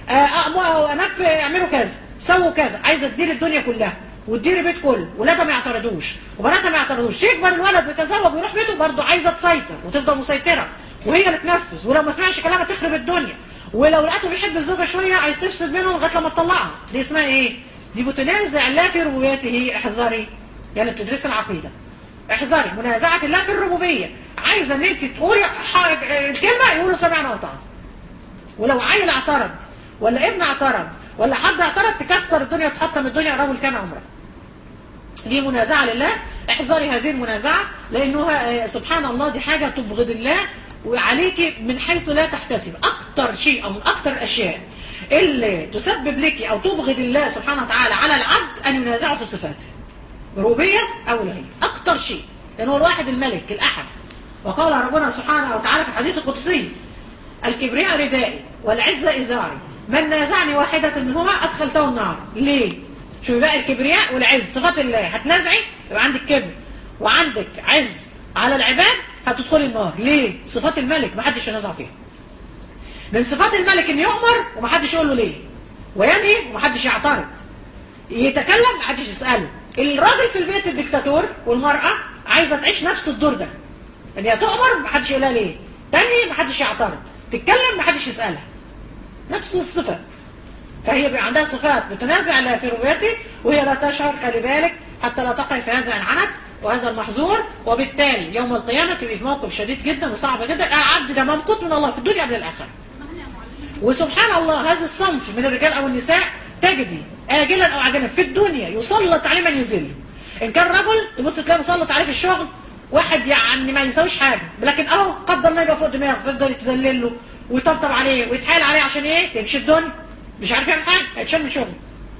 S1: امر انف اعملوا كذا سووا كذا عايزه تدير الدنيا كلها وتدير البيت كله ولادها ما يعترضوش وبناتها ما يعترضوش يكبر الولد ويتزوج ويروح بيته برضه عايزه تسيطر وتفضل مسيطره وهي اللي تنفذ ولو ما سمعش كلامها تخرب الدنيا ولو لقيته بيحب الزوجه شويه عايز تفسد بينهم لغايه لما تطلقها دي اسمها ايه دي بتنازع الله في ربوبيته احذري يعني بتدرسي العقيده احذري منازعه الله في الربوبيه عايزه ان انت تقولي الكلمه يقولوا سمعنا وطعنا ولو عيل اعترض ولا ابن اعترض ولا حد اعترض تكسر الدنيا وتحطم الدنيا رجل كان امره دي منازعه لله احذري هذه المنازعه لانها سبحان الله دي حاجه تبغض الله وعليك من حيث لا تحتسب اكتر شيء او من اكتر الاشياء اللي تسبب لك او تبغض الله سبحانه وتعالى على العبد ان ينازعه في صفاته ربوبيه او الهيه اكتر شيء لان هو الواحد الملك الاحد وقال ربنا سبحانه وتعالى في الحديث القدسي الكبرياء ردائي والعزه ازاري من نازعني واحده منهما ادخلته النار ليه شوفي بقى الكبرياء والعز صفات الله هتنازعي يبقى عندك كبر وعندك عز على العباد هتدخلي النار ليه صفات الملك ما حدش ينازع فيها من صفات الملك ان يؤمر وما حدش يقول له ليه وينهي وما حدش يعترض يتكلم ما حدش يساله الراجل في البيت الدكتاتور والمراه عايزه تعيش نفس الدور ده ان هي تؤمر ما حدش يقولها ليه تنهي ما حدش يعترض تتكلم ما حدش يسالها نفس الصفات فهي بيبقى عندها صفات بتنازع الله في ربوبيته وهي لا تشعر خلي بالك حتى لا تقع في هذا العنت وهذا المحظور وبالتالي يوم القيامة تبقي في موقف شديد جدا وصعب جدا العبد ده ممقوت من الله في الدنيا قبل الآخرة وسبحان الله هذا الصنف من الرجال أو النساء تجدي آجلا أو عاجلا في الدنيا يسلط عليه من يذله إن كان رجل تبص تلاقي مسلط عليه في الشغل واحد يعني ما يساويش حاجة لكن أهو قدر الله يبقى فوق دماغه فيفضل يتذلل له ويطبطب عليه ويتحايل عليه عشان إيه تمشي الدنيا مش عارف يعمل حاجة هيتشال من شغله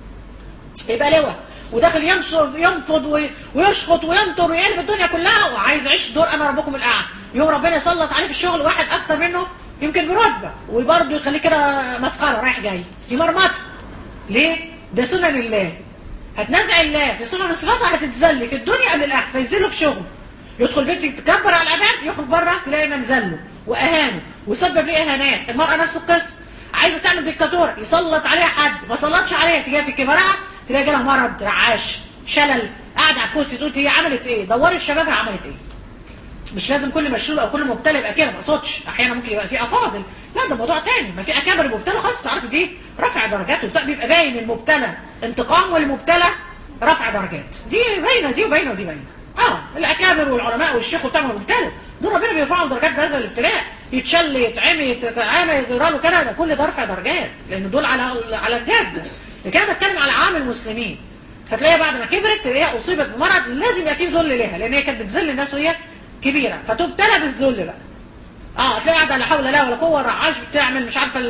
S1: يبقى لواء وداخل ينصر ينفض ويشخط وينطر ويقلب الدنيا كلها وعايز يعيش دور انا ربكم الاعلى يوم ربنا يسلط عليه في الشغل واحد اكتر منه يمكن برتبه وبرضه يخليه كده مسخره رايح جاي يمرمطه ليه؟ ده سنن الله هتنازع الله في صفه من صفاتها هتتذلي في الدنيا قبل الاخره فيذله في شغله يدخل بيت يتكبر على العباد يخرج بره تلاقي من ذله واهانه وسبب ليه اهانات المراه نفس القصه عايزه تعمل ديكتاتوره يسلط عليها حد ما سلطش عليها تيجي في كبرها تلاقي جالها مرض رعاش شلل قاعده على الكرسي تقول هي عملت ايه دوري في شبابها عملت ايه مش لازم كل مشلول او كل مبتلى يبقى كده ما اقصدش احيانا ممكن يبقى في افاضل لا ده موضوع تاني ما في اكابر المبتلى خلاص تعرف دي رفع درجات وبتاع بيبقى باين المبتلى انتقام والمبتلى رفع درجات دي باينه دي وباينه ودي باينه اه الاكابر والعلماء والشيخ وبتاع مبتلى دول ربنا بيرفعوا درجات بهذا الابتلاء يتشل يتعمي يتعامى يجرى له كده ده كل ده رفع درجات لان دول على على الجد لكن انا بتكلم على عام المسلمين فتلاقيها بعد ما كبرت تلاقيها اصيبت بمرض لازم يبقى في ذل ليها لان هي كانت بتذل الناس وهي كبيره فتبتلى بالذل بقى اه تلاقي قاعده لا حول لا ولا قوه رعاش بتعمل مش عارفه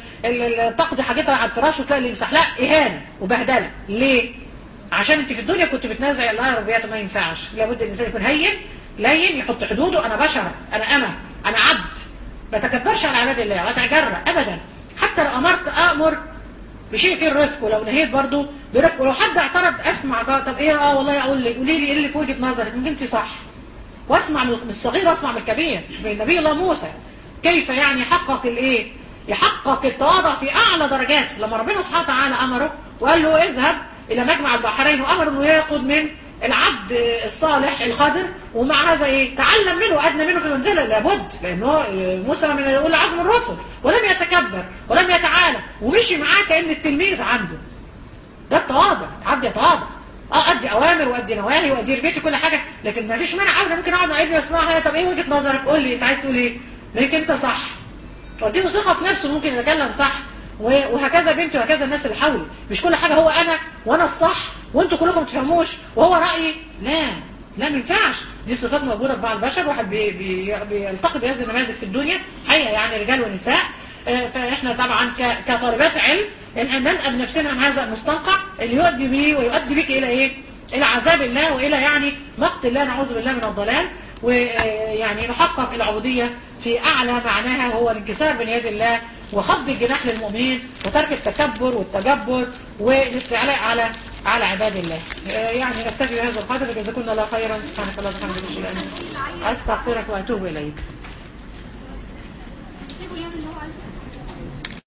S1: تقضي حاجتها على الفراش وتلاقي اللي يمسح لها اهانه وبهدله ليه؟ عشان انت في الدنيا كنت بتنازع الله ربياته ما ينفعش لابد الانسان يكون هين لين يحط حدوده انا بشر انا اما انا عبد ما تكبرش على عباد الله واتجرأ ابدا حتى لو امرت امر بشيء فيه الرفق ولو نهيت برضه برفق ولو حد اعترض اسمع طب ايه اه والله اقول لي قولي لي ايه اللي في وجهه نظرك ممكن انت صح واسمع من الصغير واسمع من الكبير شوف النبي الله موسى كيف يعني يحقق الايه يحقق التواضع في اعلى درجاته لما ربنا سبحانه وتعالى امره وقال له اذهب الى مجمع البحرين وامر انه ياخذ من العبد الصالح الخضر ومع هذا ايه تعلم منه ادنى منه في المنزله لابد لانه موسى من اولى عزم الرسل ولم يتكبر ولم يتعالى ومشي معاه كان التلميذ عنده ده التواضع العبد يتواضع اه ادي اوامر وادي نواهي وادير بيتي كل حاجه لكن ما فيش مانع ابدا ممكن اقعد مع ابني واسمعها طب ايه وجهه نظرك قول لي انت عايز تقول ايه ممكن انت صح واديله ثقه في نفسه ممكن يتكلم صح و- وهكذا بنتي وهكذا الناس اللي حولي مش كل حاجه هو انا وانا الصح وانتوا كلكم تفهموش وهو رايي لا لا ما ينفعش دي صفات موجوده في بعض البشر واحد بي بي بيلتقي بهذه النماذج في الدنيا حقيقه يعني رجال ونساء آه، فاحنا طبعا ك- كطالبات علم ان إحنا ننقى بنفسنا عن هذا المستنقع اللي يؤدي بيه ويؤدي بك الى ايه؟ الى عذاب الله والى يعني مقت الله نعوذ بالله من الضلال ويعني نحقق العبوديه في اعلى معناها هو الانكسار بين يد الله وخفض الجناح للمؤمنين وترك التكبر والتجبر والاستعلاء على على عباد الله آه، يعني نكتفي بهذا القدر جزاكم الله خيرا سبحانك اللهم وبحمدك اشهد ان لا اله الا انت استغفرك واتوب اليك
S2: سيبه يعمل اللي هو عايزه